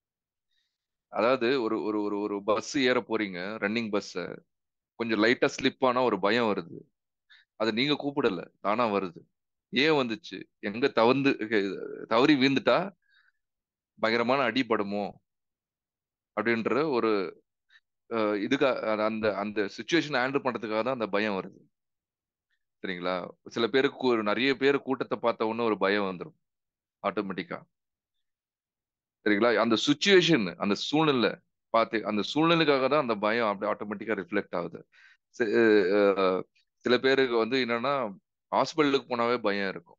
அதாவது ஒரு ஒரு ஒரு ஒரு பஸ் ஏற போறீங்க ரன்னிங் பஸ் கொஞ்சம் லைட்டா ஸ்லிப் ஆனா ஒரு பயம் வருது அது நீங்க கூப்பிடல தானா வருது ஏன் வந்துச்சு எங்க தவந்து தவறி வீழ்ந்துட்டா பயங்கரமான அடிபடுமோ அப்படின்ற ஒரு அஹ், இதுக்கு அந்த அந்த சுச்சுவேஷன் ஹேண்டில் பண்றதுக்காக தான் அந்த பயம் வருது சரிங்களா சில பேருக்கு ஒரு நிறைய பேர் கூட்டத்தை பார்த்த உடனே ஒரு பயம் வந்துடும் ஆட்டோமேட்டிக்கா சரிங்களா அந்த சுச்சுவேஷன் அந்த சூழ்நிலை பார்த்து அந்த சூழ்நிலைக்காக தான் அந்த பயம் அப்படி ஆட்டோமேட்டிக்கா ரிஃப்ளெக்ட் ஆகுது சி- அஹ், சில பேருக்கு வந்து என்னன்னா ஹாஸ்பிட்டலுக்கு போனாவே பயம் இருக்கும்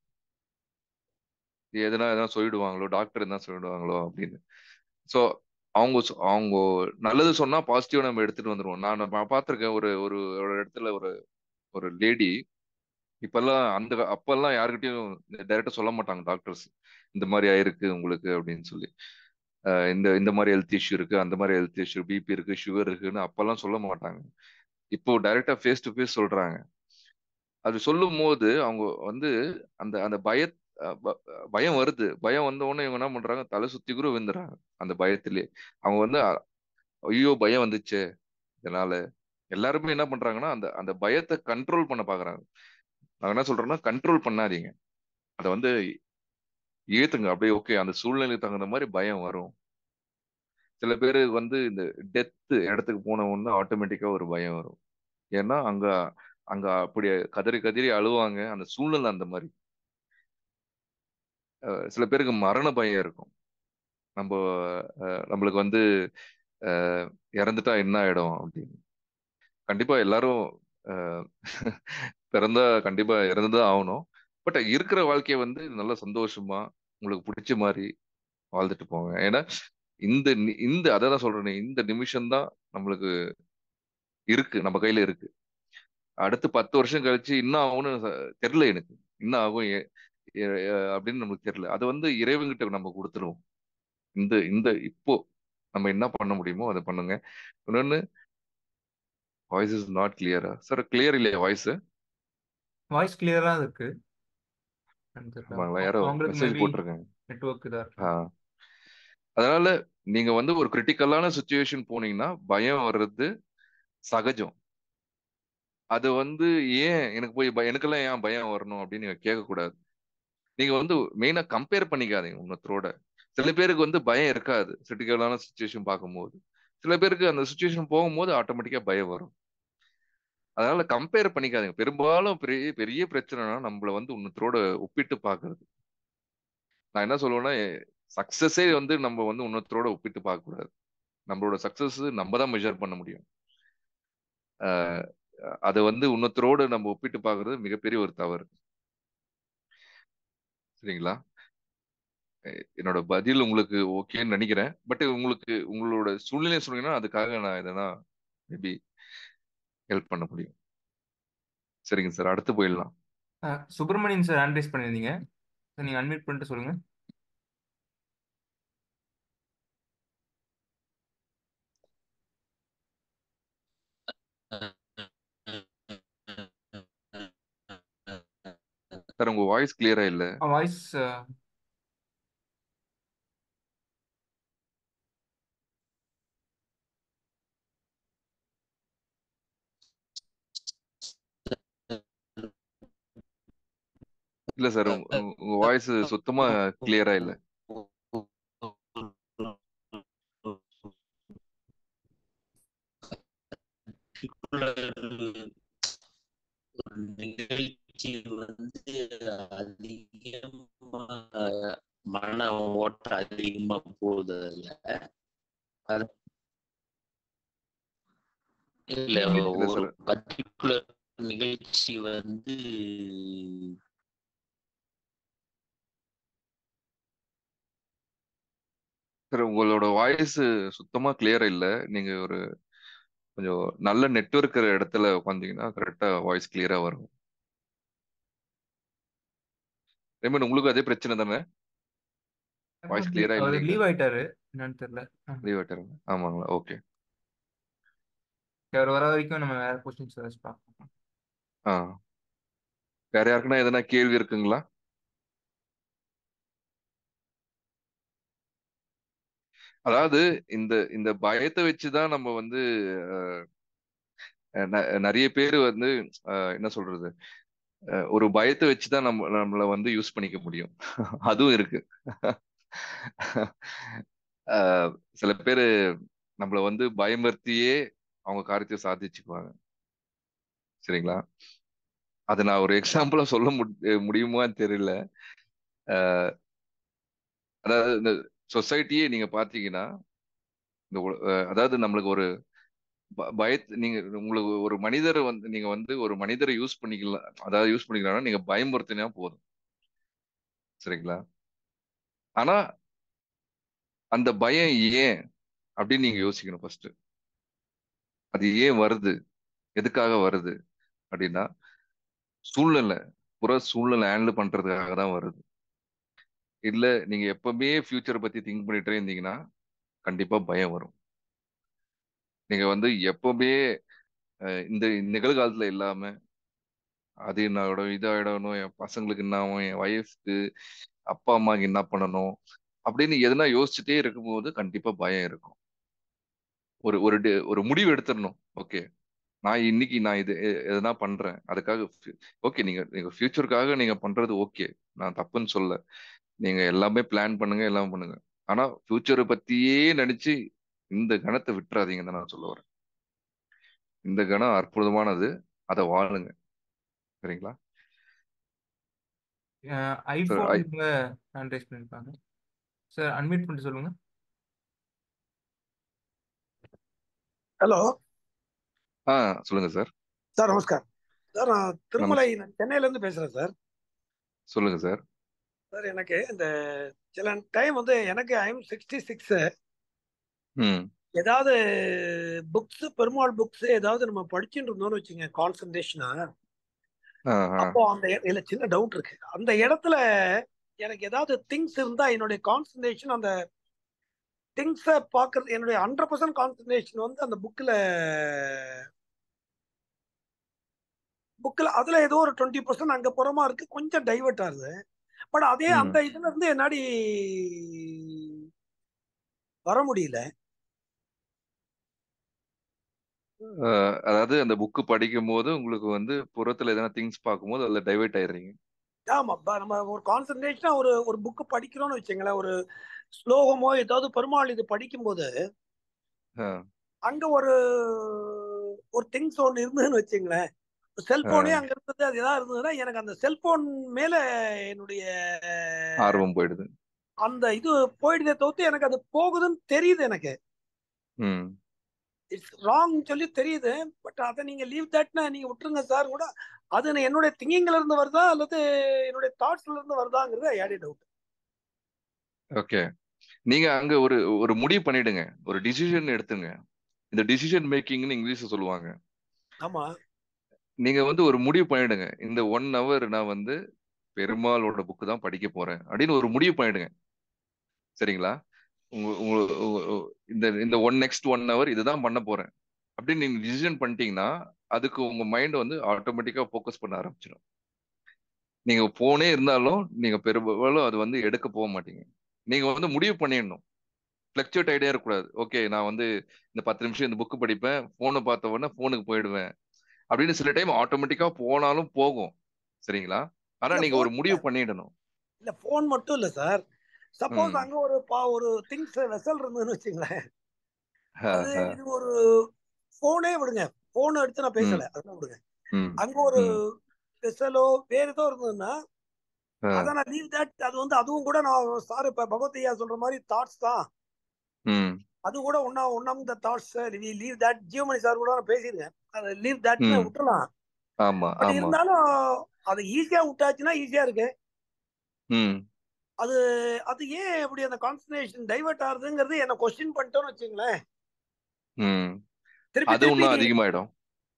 எதுனா எதனா சொல்லிடுவாங்களோ டாக்டர் என்ன சொல்லிடுவாங்களோ அப்படின்னு ஸோ அவங்க சொ- அவங்க நல்லது சொன்னா பாசிட்டிவா நம்ம எடுத்துட்டு வந்துருவோம் நான் நான் பார்த்திருக்கேன் ஒரு ஒரு ஒரு இடத்துல ஒரு ஒரு லேடி இப்பெல்லாம் அந்த அப்பெல்லாம் யாருக்கிட்டையும் டைரக்டா சொல்ல மாட்டாங்க டாக்டர்ஸ் இந்த மாதிரி ஆயிருக்கு உங்களுக்கு அப்படின்னு சொல்லி அஹ் இந்த இந்த மாதிரி ஹெல்த் இஷ்யூ இருக்கு அந்த மாதிரி ஹெல்த் இஷ்யூ பிபி இருக்கு சுகர் இருக்குன்னு அப்பெல்லாம் சொல்ல மாட்டாங்க இப்போ டைரக்டா ஃபேஸ் டு ஃபேஸ் சொல்றாங்க அது சொல்லும் போது அவங்க வந்து அந்த அந்த பய அஹ் ப- பயம் வருது பயம் வந்த உடனே இவங்க என்ன பண்றாங்க தலை சுத்தி கூட விழுந்துறாங்க அந்த பயத்திலே அவங்க வந்து அ- ஐயோ பயம் வந்துச்சே இதனால எல்லாருமே என்ன பண்றாங்கன்னா அந்த அந்த பயத்தை கண்ட்ரோல் பண்ண பாக்குறாங்க நான் என்ன சொல்றேன்னா கண்ட்ரோல் பண்ணாதீங்க அதை வந்து ஏத்துங்க அப்படியே ஓகே அந்த சூழ்நிலைக்கு தகுந்த மாதிரி பயம் வரும் சில பேர் வந்து இந்த டெத் இடத்துக்கு போன உடனே ஆட்டோமேட்டிக்கா ஒரு பயம் வரும் ஏன்னா அங்க அங்க அப்படி கதறி கதறி அழுவாங்க அந்த சூழ்நிலை அந்த மாதிரி அஹ் சில பேருக்கு மரண பயம் இருக்கும் நம்ம அஹ், நம்மளுக்கு வந்து அஹ், இறந்துட்டா என்ன ஆயிடும் அப்படின்னு கண்டிப்பா எல்லாரும் அஹ், பிறந்தா கண்டிப்பா இறந்துதான் ஆகணும் பட் இருக்கிற வாழ்க்கைய வந்து நல்ல சந்தோஷமா உங்களுக்கு பிடிச்ச மாதிரி வாழ்ந்துட்டு போங்க ஏன்னா இந்த நி- இந்த அதை தான் சொல்றேனே இந்த நிமிஷம் தான் நம்மளுக்கு இருக்கு நம்ம கையில இருக்கு அடுத்து பத்து வருஷம் கழிச்சு என்ன ஆகும்னு ச- தெரியல எனக்கு என்ன ஆகும் எ- எ- எ- அப்படின்னு நமக்கு தெரியல அது வந்து இறைவன்கிட்ட நம்ம கொடுத்துருவோம் இந்த இந்த இப்போ நம்ம என்ன பண்ண முடியுமோ அதை பண்ணுங்க இன்னொன்னு வாய்ஸ் இஸ் நாட் கிளியரா சார் கிளியர் இல்லையா வாய்ஸ் வாய்ஸ் கிளியரா இருக்கு எனக்கு தெரியல ஆமாங்களா அவ- யாரோ அவங்களுக்கு மெசேஜ் மேபி போட்டிருக்காங்க நெட்ஒர்க் இதா ஆ இருக்கலாம் அதனால நீங்க வந்து ஒரு கிரிட்டிக்கலான சுச்சுவேஷன் போனீங்கன்னா பயம் வர்றது சகஜம் அது வந்து ஏன் எனக்கு போய் பய- எனக்கெல்லாம் ஏன் பயம் வரணும் அப்படின்னு நீங்க கேட்கக்கூடாது நீங்க வந்து மெயினா கம்பேர் பண்ணிக்காதீங்க இன்னொருத்தரோட சில பேருக்கு வந்து பயம் இருக்காது கிரிட்டிக்கலான சுச்சுவேஷன் பார்க்கும்போது சில பேருக்கு அந்த சுச்சுவேஷன் போகும்போது ஆட்டோமேட்டிக்கா பயம் வரும் அதனால கம்பேர் பண்ணிக்காதீங்க பெரும்பாலும் பெரிய பெரிய பிரச்சனைனா நம்மள வந்து இன்னொருத்தரோட ஒப்பிட்டு பார்க்கிறது நான் என்ன சொல்லுவேன்னா சக்சஸே வந்து நம்ம வந்து இன்னொருத்தரோட ஒப்பிட்டு பார்க்க கூடாது நம்மளோட சக்சஸ் நம்ம தான் மெஷர் பண்ண முடியும் அஹ் அதை வந்து இன்னொருத்தரோட நம்ம ஒப்பிட்டு பார்க்கிறது மிகப்பெரிய ஒரு தவறு சரிங்களா என்னோட பதில் உங்களுக்கு ஓகேன்னு நினைக்கிறேன் பட் உங்களுக்கு உங்களோட சூழ்நிலை சொன்னீங்கன்னா அதுக்காக நான் இதனா மேபி ஹெல்ப் பண்ண முடியும் சரிங்க சார் அடுத்து போயிடலாம் அஹ், சுப்பிரமணியன் சார் ஹேண்ட் ரைஸ் பண்ணியிருந்தீங்க சார் நீங்க அன்மியூட் பண்ணிட்டு சொல்லுங்க சார் உங்க வாய்ஸ் கிளியரா இல்ல வாய்ஸ் இல்ல சார் உங்க உங்க வாய்ஸ் சுத்தமா கிளியரா இல்ல ஒரு நிகழ்ச்சி வந்து அதிகமா மன ஓட்டம் அதிகமா போகுது அதுல அது இல்ல இல்ல ஒரு சார் பர்டிகுலர் நிகழ்ச்சி வந்து சார் உங்களோட வாய்ஸ் சுத்தமா கிளியரா இல்ல நீங்க ஒரு கொஞ்சம் நல்ல நெட்வொர்க் இருக்கிற இடத்துல உட்காந்தீங்கன்னா கரெக்டா வாய்ஸ் கிளியரா வரும் ரேமன் உங்களுக்கு அதே பிரச்சனை தானே வாய்ஸ் கிளியரா அவர் இல்லைங்களா லீவ் ஆயிட்டாரு என்னன்னு தெரியல அஹ், லீவ் ஆயிட்டாருங்க ஆமாங்களா ஓகே அவர் வர வரைக்கும் நம்ம வேற கொஸ்டின்ஸ் ஏதாச்சும் பார்க்கலாம் ஆ வேற யாருக்குன்னா எதனா கேள்வி இருக்குங்களா அதாவது இந்த இந்த பயத்தை வச்சுதான் நம்ம வந்து அஹ், ந- நிறைய பேர் வந்து அஹ், என்ன சொல்றது அஹ், ஒரு பயத்தை வச்சுதான் நம்ம நம்மள வந்து யூஸ் பண்ணிக்க முடியும் அதுவும் இருக்கு அஹ், சில பேர் நம்மள வந்து பயமுறுத்தியே அவங்க காரியத்தை சாதிச்சுக்குவாங்க சரிங்களா அதை நான் ஒரு எக்ஸாம்பிளா சொல்ல முடி- முடியுமான்னு தெரியல அஹ், அதாவது இந்த சொசைட்டியே நீங்க பாத்தீங்கன்னா இந்த உல- அஹ், அதாவது நம்மளுக்கு ஒரு ப- பயத் நீங்க உங்களுக்கு ஒரு மனிதரை வந்து நீங்க வந்து ஒரு மனிதரை யூஸ் பண்ணிக்கலாம் அதாவது யூஸ் பண்ணிக்கலாம் நீங்க பயமுறுத்தினா போதும் சரிங்களா ஆனா அந்த பயம் ஏன் அப்படின்னு நீங்க யோசிக்கணும் ஃபர்ஸ்ட் அது ஏன் வருது எதுக்காக வருது அப்படின்னா சூழ்நிலை புற சூழ்நிலை ஹேண்டில் பண்றதுக்காக தான் வருது இல்ல நீங்க எப்பவுமே ஃபியூச்சரை பத்தி திங்க் பண்ணிட்டே இருந்தீங்கன்னா கண்டிப்பா பயம் வரும் நீங்க வந்து எப்பவுமே அஹ், இந்த நிகழ்காலத்துல இல்லாம அது என்ன ஆயிடும் இது ஆயிடணும் என் பசங்களுக்கு என்ன ஆகும் என் ஒய்ஃப்க்கு அப்பா அம்மாக்கு என்ன பண்ணணும் அப்படின்னு எதனா யோசிச்சுட்டே இருக்கும்போது கண்டிப்பா பயம் இருக்கும் ஒரு ஒரு டி- ஒரு முடிவு எடுத்துடணும் ஓகே நான் இன்னைக்கு நான் இது எ- எதனா பண்றேன் அதுக்காக ஓகே நீங்க நீங்க ஃபியூச்சருக்காக நீங்க பண்றது ஓகே நான் தப்புன்னு சொல்ல நீங்க எல்லாமே பிளான் பண்ணுங்க எல்லாம் பண்ணுங்க ஆனா ஃபியூச்சரை பத்தியே நினைச்சு இந்த கணத்தை விட்டுறாதீங்கன்னு தான் நான் சொல்ல வரேன் இந்த கணம் அற்புதமானது அதை வாழுங்க சரிங்களா சார் ஐஃபோன் ஐ இவங்க ஹேண்ட் ரைஸ் பண்ணிருக்காங்க சார் அன்மியூட் பண்ணிட்டு சொல்லுங்க ஹலோ ஆ சொல்லுங்க சார் சார் நமஸ்கார் சார் நான் நமஸ் திருமலை நான் சென்னையில இருந்து பேசுறேன் சார் சொல்லுங்க சார் சார் எனக்கு இந்த சில டைம் வந்து எனக்கு ஐம் சிக்ஸ்டி சிக்ஸ் ம் ஏதாவது புக்ஸ் பெருமாள் புக்ஸ் ஏதாவது நம்ம படிச்சுட்டு இருந்தோம்னு வச்சுங்க கான்சன்ட்ரேஷனா ஆ ஆ அப்போ அந்த இட- இல்ல சின்ன டவுட் இருக்கு அந்த இடத்துல எனக்கு ஏதாவது திங்ஸ் இருந்தா என்னுடைய கான்சன்ட்ரேஷன் அந்த திங்ஸை பார்க்கறது என்னுடைய ஹண்ட்ரட் பர்சன்ட் கான்சன்ட்ரேஷன் வந்து அந்த புக்கில் புக்கில் அதில் ஏதோ ஒரு டுவெண்ட்டி பர்சன்ட் அங்கே புறமா இருக்கு கொஞ்சம் டைவர்ட் ஆகுது பட் அதே ம் அந்த இதுல இருந்து என்னாடி வர முடியல அஹ் அதாவது அந்த புக்கு படிக்கும் போது உங்களுக்கு வந்து புறத்துல எதனா திங்ஸ் பார்க்கும்போது அதுல டைவர்ட் ஆயிடுறீங்க ஆமா ப- நம்ம ஒரு கான்சன்ட்ரேஷனா ஒரு ஒரு புக்கு படிக்கிறோம்னு வச்சுங்களேன் ஒரு ஸ்லோகமோ ஏதாவது பெருமாள் இது படிக்கும்போது அஹ் அங்க ஒரு ஒரு திங்ஸ் ஒன்று இருந்ததுன்னு வச்சுங்களேன் செல்போனே அஹ் அங்க இருந்தது அது ஏதாவது இருந்ததுன்னா எனக்கு அந்த செல்போன் மேல என்னுடைய ஆர்வம் போயிடுது அந்த இது போயிடுதே தவிர்த்து எனக்கு அது போகுதுன்னு தெரியுது எனக்கு ம் இட்ஸ் ராங் சொல்லி தெரியுது பட் அதை நீங்க லீவ் தட்னா நீங்க விட்டுருங்க சார் கூட அது நான் என்னுடைய திங்கிங்ல இருந்து வருதா அல்லது என்னுடைய தாட்ஸ்ல இருந்து வருதாங்கிறது ஏடி டவுட் ஓகே நீங்க அங்க ஒரு ஒரு முடிவு பண்ணிடுங்க ஒரு டிசிஷன் எடுத்துங்க இந்த டிசிஷன் மேக்கிங்னு இங்கிலீஷ்ல சொல்லுவாங்க ஆமா நீங்க வந்து ஒரு முடிவு பண்ணிடுங்க இந்த ஒன் ஹவர் நான் வந்து பெருமாளோட புக்கு தான் படிக்க போறேன் அப்படின்னு ஒரு முடிவு பண்ணிடுங்க சரிங்களா உங்க உங்க உங்க- உங்க- இந்த இந்த ஒன் நெக்ஸ்ட் ஒன் ஹவர் இதுதான் பண்ண போறேன் அப்படின்னு நீங்க டிசிஷன் பண்ணிட்டீங்கன்னா அதுக்கு உங்க மைண்ட் வந்து ஆட்டோமேட்டிக்கா ஃபோக்கஸ் பண்ண ஆரம்பிச்சிடும் நீங்க போனே இருந்தாலும் நீங்க பெரும்பாலும் அது வந்து எடுக்க போக மாட்டீங்க நீங்க வந்து முடிவு பண்ணிடணும் ஃபிளக்சுவேட் ஐடியா இருக்கக்கூடாது ஓகே நான் வந்து இந்த பத்து நிமிஷம் இந்த புக்கு படிப்பேன் போனை பார்த்த உடனே போனுக்கு போயிடுவேன் அப்படின்னு சில டைம் ஆட்டோமேட்டிக்கா போனாலும் போகும் சரிங்களா ஆனா இல்ல நீங்க ஒரு போன் முடிவு பண்ணிடணும் இல்ல போன் மட்டும் இல்ல சார் சப்போஸ் ம் அங்க ஒரு பா ஒரு திங்ஸ் வெசல் இருந்ததுன்னு வச்சுங்களேன் ஹ, அது ஹ. இது ஒரு போனே விடுங்க போன் எடுத்து நான் ம் பேசல அதெல்லாம் விடுங்க ம் அங்க ஒரு ம் வெசலோ வேற ஏதோ இருந்ததுன்னா ஆ, அதை நான் லீவ் தட் அது வந்து அதுவும் கூட நான் சார் இப்ப பகவத்தையா சொல்ற மாதிரி தாட்ஸ் தான் ம் அது கூட ஒன்னா one of the thoughts leave that Jeevamani sir கூட நான் பேசியிருக்கேன் அதை லீவ் தட்னு ம் விட்டுலாம் ஆமா பட் ஆமா இருந்தாலும் அது ஈஸியா விட்டாச்சுன்னா ஈஸியா இருக்கு ம் அது அது ஏன் அப்படி அந்த கான்சன்ட்ரேஷன் டைவர்ட் ஆகுதுங்கிறது என்ன கொஸ்டின் பண்ணிட்டோம்னு வச்சுங்களேன் ம் திருப்பி அது திருப்பி இன்னும் அதிகமாயிடும்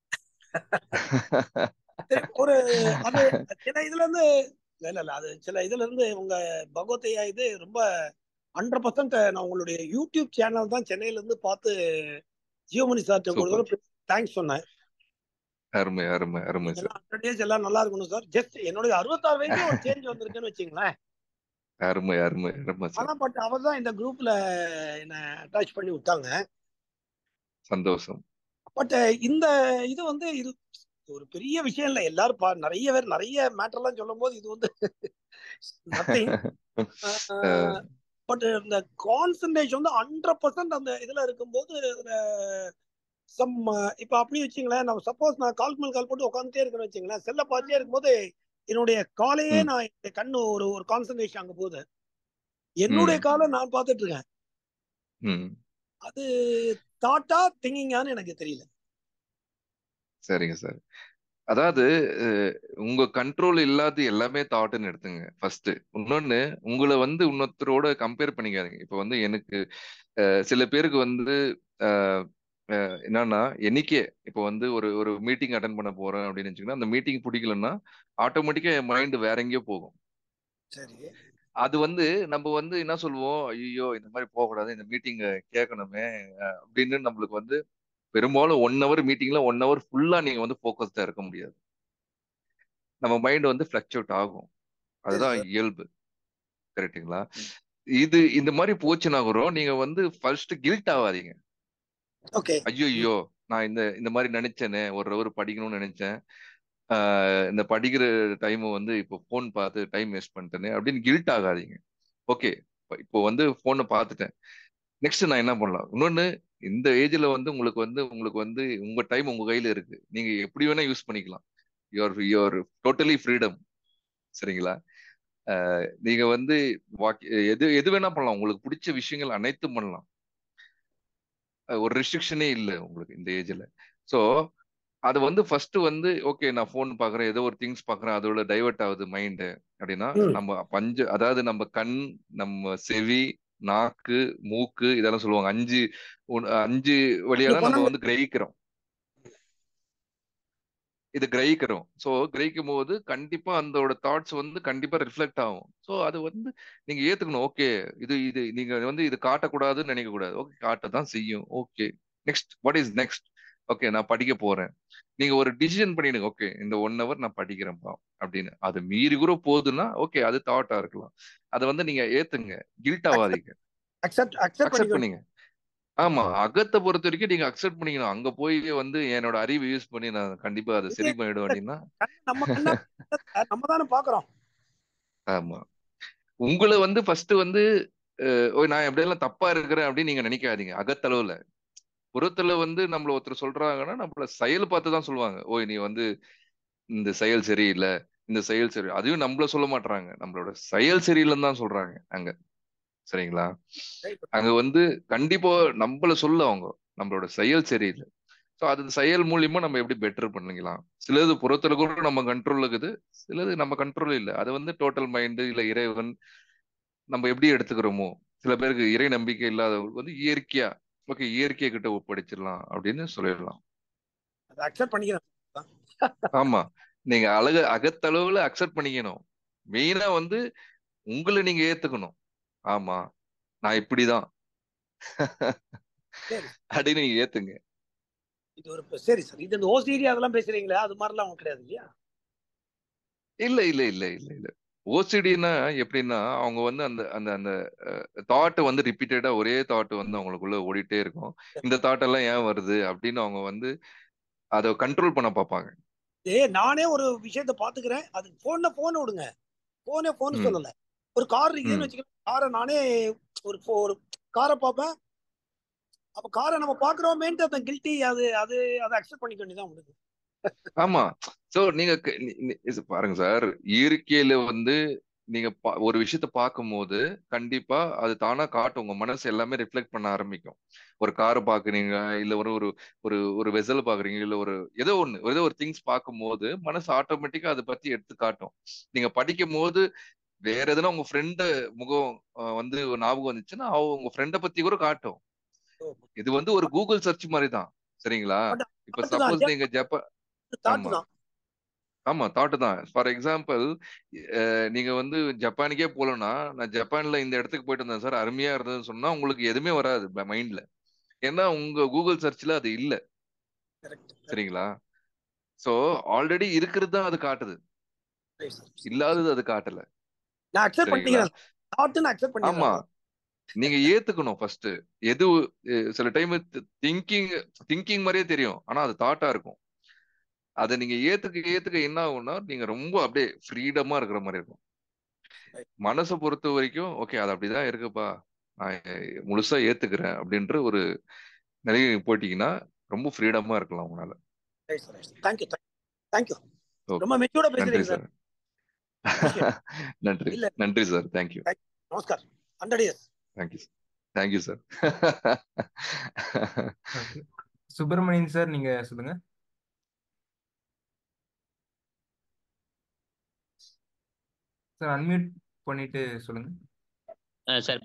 திரு- ஒரு அது சில இதுல இருந்து இல்ல இல்ல இல்ல அது சில இதுல இருந்து உங்க பகவத்தையா இது ரொம்ப ஹண்ட்ரட் பர்சன்ட் நான் உங்களுடைய யூடியூப் சேனல் தான் சென்னையில இருந்து பார்த்து ஜியோமணி சார்ட்ட ஒரு சூப்பர் தடவை தேங்க்ஸ் சொன்னேன் அருமை அருமை அருமை சார் எல்லாம் ஹண்ட்ரட் டேஸ் எல்லாம் நல்லா இருக்கணும் சார் ஜஸ்ட் என்னுடைய அறுபத்தாறு வயசுல ஒரு சேஞ்ச் வந்திருக்குன்னு வச்சுங்களேன் அருமை அருமை அருமை ஆனா சார் பட் அவர் தான் இந்த குரூப்ல என்ன அட்டாச் பண்ணி விட்டாங்க சந்தோஷம் பட் இந்த இது வந்து இது ஒரு பெரிய விஷயம் இல்லை எல்லாரும் பா நிறைய பேர் நிறைய மேட்டர்லாம் சொல்லும் போது இது வந்து நத்திங் அஹ், பட் இந்த கான்சன்ட்ரேஷன் வந்து ஹண்ட்ரட் பர்சன்ட் அந்த இதுல இருக்கும்போது சம் இப்ப அப்படி வச்சுங்களேன் நம்ம சப்போஸ் நான் கால் மேல் கால் போட்டு உட்காந்துட்டே இருக்கேன்னு வச்சுங்களேன் செல்ல பார்த்துட்டே இருக்கும்போது என்னுடைய காலையே ம் நான் என்னுடைய கண்ணு ஒரு ஒரு கான்சன்ட்ரேஷன் அங்க போகுது என்னுடைய ம் காலை நான் பார்த்துட்டு இருக்கேன் ம் அது தாட்டா திங்கிங்கான்னு எனக்கு தெரியல சரிங்க சார் அதாவது அஹ், உங்க கண்ட்ரோல் இல்லாத எல்லாமே தாட்னு எடுத்துங்க ஃபர்ஸ்ட் இன்னொன்னு உங்களை வந்து இன்னொருத்தரோட கம்பேர் பண்ணிக்காதீங்க இப்போ வந்து எனக்கு அஹ், சில பேருக்கு வந்து அஹ், அஹ், என்னன்னா என்னைக்கே இப்போ வந்து ஒரு ஒரு மீட்டிங் அட்டன் பண்ண போறேன் அப்படின்னு வச்சுக்கோங்கன்னா அந்த மீட்டிங் பிடிக்கலன்னா ஆட்டோமேட்டிக்கா என் மைண்ட் வேற எங்கேயோ போகும் சரி அது வந்து நம்ம வந்து என்ன சொல்லுவோம் ஐயோ இந்த மாதிரி போகக்கூடாது இந்த மீட்டிங் கேட்கணுமே அஹ், அப்படின்னு நம்மளுக்கு வந்து பெரும்பாலும் ஒன் ஹவர் மீட்டிங்ல ஒன் ஹவர் ஃபுல்லா நீங்க வந்து ஃபோக்கஸ்டா இருக்க முடியாது நம்ம மைண்ட் வந்து ஃபிளக்சுவேட் ஆகும் சரி அதுதான் சார் இயல்பு கரெக்ட்டுங்களா இது இந்த மாதிரி போச்சுன்னா கூட நீங்க வந்து ஃபர்ஸ்ட் கில்ட் ஆகாதீங்க ஓகே ஐயோ நான் இந்த இந்த மாதிரி நினைச்சேனே ஒரு ஹவர் படிக்கணும்னு நினைச்சேன் ஆஹ் இந்த படிக்கிற டைம் வந்து இப்போ ஃபோன் பார்த்து டைம் வேஸ்ட் பண்ணிட்டேனே அப்படின்னு கில்ட் ஆகாதீங்க ஓகே இப்போ வந்து போனை பார்த்துட்டேன் நெக்ஸ்ட் நான் என்ன பண்ணலாம் இன்னொன்னு இந்த ஏஜ்ல வந்து உங்களுக்கு வந்து உங்களுக்கு வந்து உங்க டைம் உங்க கையில இருக்கு நீங்க எப்படி வேணா யூஸ் பண்ணிக்கலாம் யுவர் யுவர் டோட்டலி ஃப்ரீடம் சரிங்களா அஹ் நீங்க வந்து வாக் எது எது வேணா பண்ணலாம் உங்களுக்கு பிடிச்ச விஷயங்கள் அனைத்தும் பண்ணலாம் அஹ் ஒரு ரெஸ்ட்ரிக்ஷனே இல்லை உங்களுக்கு இந்த ஏஜ்ல ஸோ அது வந்து ஃபர்ஸ்ட் வந்து ஓகே நான் ஃபோன் பார்க்குறேன் ஏதோ ஒரு திங்ஸ் பார்க்குறேன் அதோட டைவர்ட் ஆகுது மைண்டு அப்படின்னா ம். நம்ம பஞ்சு அதாவது நம்ம கண் நம்ம செவி நாக்கு மூக்கு இதெல்லாம் சொல்லுவாங்க அஞ்சு உண- அஞ்சு வழியா தான் நம்ம பன்னெண்டு வந்து கிரகிக்கிறோம் இது கிரகிக்கிறோம் ஸோ கிரகிக்கும் போது கண்டிப்பா அதோட தாட்ஸ் வந்து கண்டிப்பா ரிஃப்ளெக்ட் ஆகும் ஸோ அது வந்து நீங்க ஏத்துக்கணும் ஓகே இது இது நீங்க வந்து இது காட்டக்கூடாதுன்னு நினைக்க கூடாது ஓகே காட்ட தான் செய்யும் okay next what is next okay நான் படிக்க போறேன் நீங்க ஒரு டிசிஷன் பண்ணிடுங்க ஓகே இந்த ஒன் ஹவர் நான் படிக்கிறேன்ப்பா அப்படின்னு அது மீறி கூட போகுதுன்னா ஓகே அது தாட்டா இருக்கலாம் அதை வந்து நீங்க ஏத்துங்க கில்ட் ஆகாதீங்க அக்செப்ட் அக்செப்ட் அக்செப்ட் பண்ணிக்கணும் பண்ணீங்க ஆமா அகத்தை பொறுத்த வரைக்கும் நீங்க அக்செப்ட் பண்ணிக்கணும் அங்க போய் வந்து என்னோட அறிவை யூஸ் பண்ணி நான் கண்டிப்பா அதை சரி பண்ணிடுவேன் அப்படின்னா கண்ணு நம்ம கண்ணா நம்ம தானே பாக்குறோம் ஆமா உங்களை வந்து ஃபர்ஸ்ட் வந்து அஹ், ஓ நான் எப்படியெல்லாம் தப்பா இருக்கிறேன் அப்படின்னு நீங்க நினைக்காதீங்க அகத்தளவுல புறத்துல வந்து நம்மள ஒருத்தர் சொல்றாங்கன்னா நம்மள செயல் பார்த்து தான் சொல்லுவாங்க ஓய் நீ வந்து இந்த செயல் சரியில்லை இந்த செயல் சரி அதையும் நம்மள சொல்ல மாட்றாங்க நம்மளோட செயல் சரியில்லைன்னு தான் சொல்றாங்க அங்க சரிங்களா அங்க வந்து கண்டிப்பா நம்மள சொல்ல அவங்க நம்மளோட செயல் சரியில்லை ஸோ அது செயல் மூலியமா நம்ம எப்படி பெட்டர் பண்ணிக்கலாம் சிலது புறத்துல கூட நம்ம கண்ட்ரோல் இருக்குது சிலது நம்ம கண்ட்ரோல் இல்லை அது வந்து டோட்டல் மைண்டு இல்ல இறைவன் நம்ம எப்படி எடுத்துக்கிறோமோ சில பேருக்கு இறை நம்பிக்கை இல்லாதவங்களுக்கு வந்து இயற்கையா ஓகே இயற்கையை கிட்ட ஒப்படைச்சிடலாம் அப்படின்னு சொல்லிடலாம் அதை அக்செப்ட் பண்ணிக்கிறேன் ஆமா நீங்க அழக அகத்தளவுல அக்செப்ட் பண்ணிக்கணும் மெயினா வந்து உங்களை நீங்க ஏத்துக்கணும் ஆமா நான் இப்படிதான் சரி அப்படின்னு நீங்க ஏத்துங்க இது ஒரு சரி சார் இது இந்த ஓசிடி அதெல்லாம் பேசுறீங்களே அது மாதிரிலாம் அவங்க கிடையாது இல்லையா இல்ல இல்ல இல்ல இல்ல இல்ல ஓசிடினா எப்படின்னா அவங்க வந்து அந்த அந்த அந்த தாட் வந்து ரிப்பீட்டடா ஒரே தாட் வந்து அவங்களுக்குள்ள ஓடிட்டே இருக்கும் இந்த தாட் எல்லாம் ஏன் வருது அப்படின்னு அவங்க வந்து அதை கண்ட்ரோல் பண்ண பார்ப்பாங்க ஏ நானே ஒரு விஷயத்த பாத்துக்கிறேன் அது போன போன் விடுங்க போனே போன் ம். சொல்லல ஒரு கார் இருக்குதுன்னு ம். வச்சுக்கோங்க காரை நானே ஒரு pho- ஒரு காரை பார்ப்பேன் அப்ப காரை நம்ம பாக்குறோமேன்ட்டு அந்த கில்ட்டி அது அது அதை அக்செப்ட் பண்ணிக்க வேண்டியதான் முடியுது ஆமா சோ நீங்க க- நீ- நீ- இது பாருங்க சார் இயற்கையில வந்து நீங்க பா- ஒரு விஷயத்த பார்க்கும்போது கண்டிப்பா அது தானா காட்டும் உங்க மனசு எல்லாமே ரிஃப்ளெக்ட் பண்ண ஆரம்பிக்கும் ஒரு காரை பாக்குறீங்க இல்ல ஒரு ஒரு ஒரு ஒரு வெசல் பாக்குறீங்க இல்ல ஒரு ஏதோ ஒண்ணு ஏதோ ஒரு திங்ஸ் பார்க்கும்போது மனசு ஆட்டோமேட்டிக்கா அதை பத்தி எடுத்து காட்டும் நீங்க படிக்கும் போது வேற எதுனா உங்க ஃப்ரெண்டு முகம் அஹ், வந்து ஒரு ஞாபகம் வந்துச்சுன்னா அவ உங்க ஃப்ரெண்டை பத்தி கூட காட்டும் இது வந்து ஒரு கூகுள் சர்ச் மாதிரி தான் சரிங்களா But இப்ப thought தான் சப்போஸ் நீங்க ஜப்பா தாட் ஆமா தான் ஆமா தாட்டு தான் ஃபார் எக்ஸாம்பிள் நீங்க வந்து ஜப்பானுக்கே போகலன்னா நான் ஜப்பான்ல இந்த இடத்துக்கு போயிட்டு வந்தேன் சார் அருமையா இருந்ததுன்னு சொன்னா உங்களுக்கு எதுவுமே வராது மைண்ட்ல ஏன்னா உங்க கூகுள் சர்ச்ல அது இல்ல கரெக்ட் சரிங்களா சோ ஆல்ரெடி இருக்கிறது தான் அது காட்டுது இல்லாதது அது காட்டல நான் அக்செப்ட் சரிங்களா பண்ணிக்கிறேன் தாட் நான் அக்செப்ட் ஆமா பண்ணிக்கிறேன் நீங்க ஏத்துக்கணும் ஃபர்ஸ்ட் எது அஹ் சில டைம் திங்கிங் திங்கிங் மாதிரியே தெரியும் ஆனா அது தாட்டா இருக்கும் அதை நீங்க ஏத்துக்க ஏத்துக்க என்ன ஆகும்னா நீங்க ரொம்ப அப்படியே ஃப்ரீடமா இருக்கிற மாதிரி இருக்கும் மனசை பொறுத்த வரைக்கும் ஓகே அது அப்படிதான் இருக்குப்பா நான் முழுசா ஏத்துக்கிறேன் அப்படின்ற ஒரு நிலையை போயிட்டீங்கன்னா ரொம்ப ஃப்ரீடமா இருக்கலாம் உங்களால தேங்க்யூ தேங்க்யூ Okay. ரொம்ப மெச்சூர்டா நன்றி பேசுறீங்க சார் சார் நன்றி இல்ல. நன்றி சார் தேங்க்யூ நமஸ்கார் hundred years thank you thank you sir okay Subramanian sir நீங்க சொல்லுங்க சார் அன்மியூட் பண்ணிட்டு சொல்லுங்க அஹ் சார்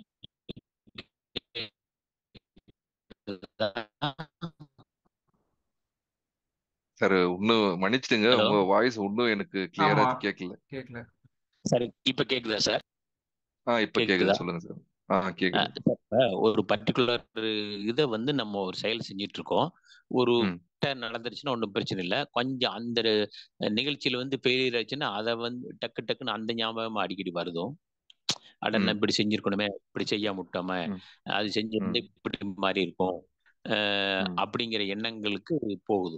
சார் இன்னும் மன்னிச்சிடுங்க Hello. உங்க வாய்ஸ் இன்னும் எனக்கு கிளியரா ஆமா. கேட்கல கேட்கல சார் இப்ப கேக்குதா சார் ஆ இப்ப கேக்குதா? கேக்குது சொல்லுங்க சார் ஆ கேக்குது அஹ் ஒரு பர்டிகுலர் இதை வந்து நம்ம ஒரு செயல் செஞ்சுட்டு இருக்கோம் ஒரு ம். நடந்துருச்சுன்னா ஒன்றும் பிரச்சனை இல்லை கொஞ்சம் அந்த நிகழ்ச்சியில வந்து ஃபெயிலியர் ஆச்சுன்னா அதை வந்து டக்கு டக்குன்னு அந்த ஞாபகம் அடிக்கடி வருதும் அடன்னா ம். இப்படி செஞ்சிருக்கணுமே இப்படி செய்யாம விட்டோமே ம். அது செஞ்சிருந்தா இப்படி மாறி இருக்கும் அஹ் ம். அப்படிங்கிற எண்ணங்களுக்கு போகுது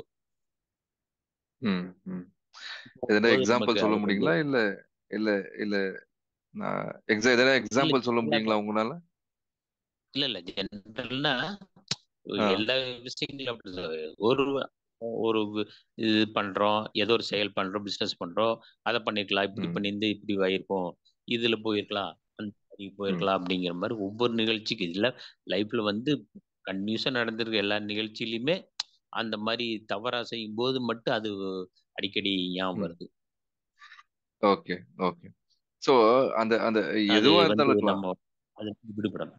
ம் ம் எதனா போது எக்ஸாம்பிள் நமக்கு சொல்ல அது முடியுங்களா இல்ல இல்ல இல்ல எக்ஸா எதனா இல்ல எக்ஸாம்பிள் சொல்ல முடியுங்களா உங்களால இல்ல இல்ல ஜென்ரல்னா ஆ. எல்லா விஷயங்களும் அப்படி ஒரு ஒரு இது பண்றோம் ஏதோ ஒரு செயல் பண்றோம் பிசினஸ் பண்றோம் அதை பண்ணிருக்கலாம் இப்படி ம். பண்ணியிருந்து இப்படி ஆயிருக்கும் இதுல போயிருக்கலாம் அந்த மாதிரி போயிருக்கலாம் அப்படிங்கிற மாதிரி ஒவ்வொரு நிகழ்ச்சிக்கு இதுல லைஃப்ல வந்து கன்யூஸா நடந்திருக்க எல்லா நிகழ்ச்சியிலுமே அந்த மாதிரி தவறா செய்யும் போது மட்டும் அது அடிக்கடி ஞாபகம் ம். வருது ஓகே ஓகே சோ அந்த அந்த அது எதுவா வந்து இருந்தாலும் இருக்கலாம் நம்ம அது விடுபடணும்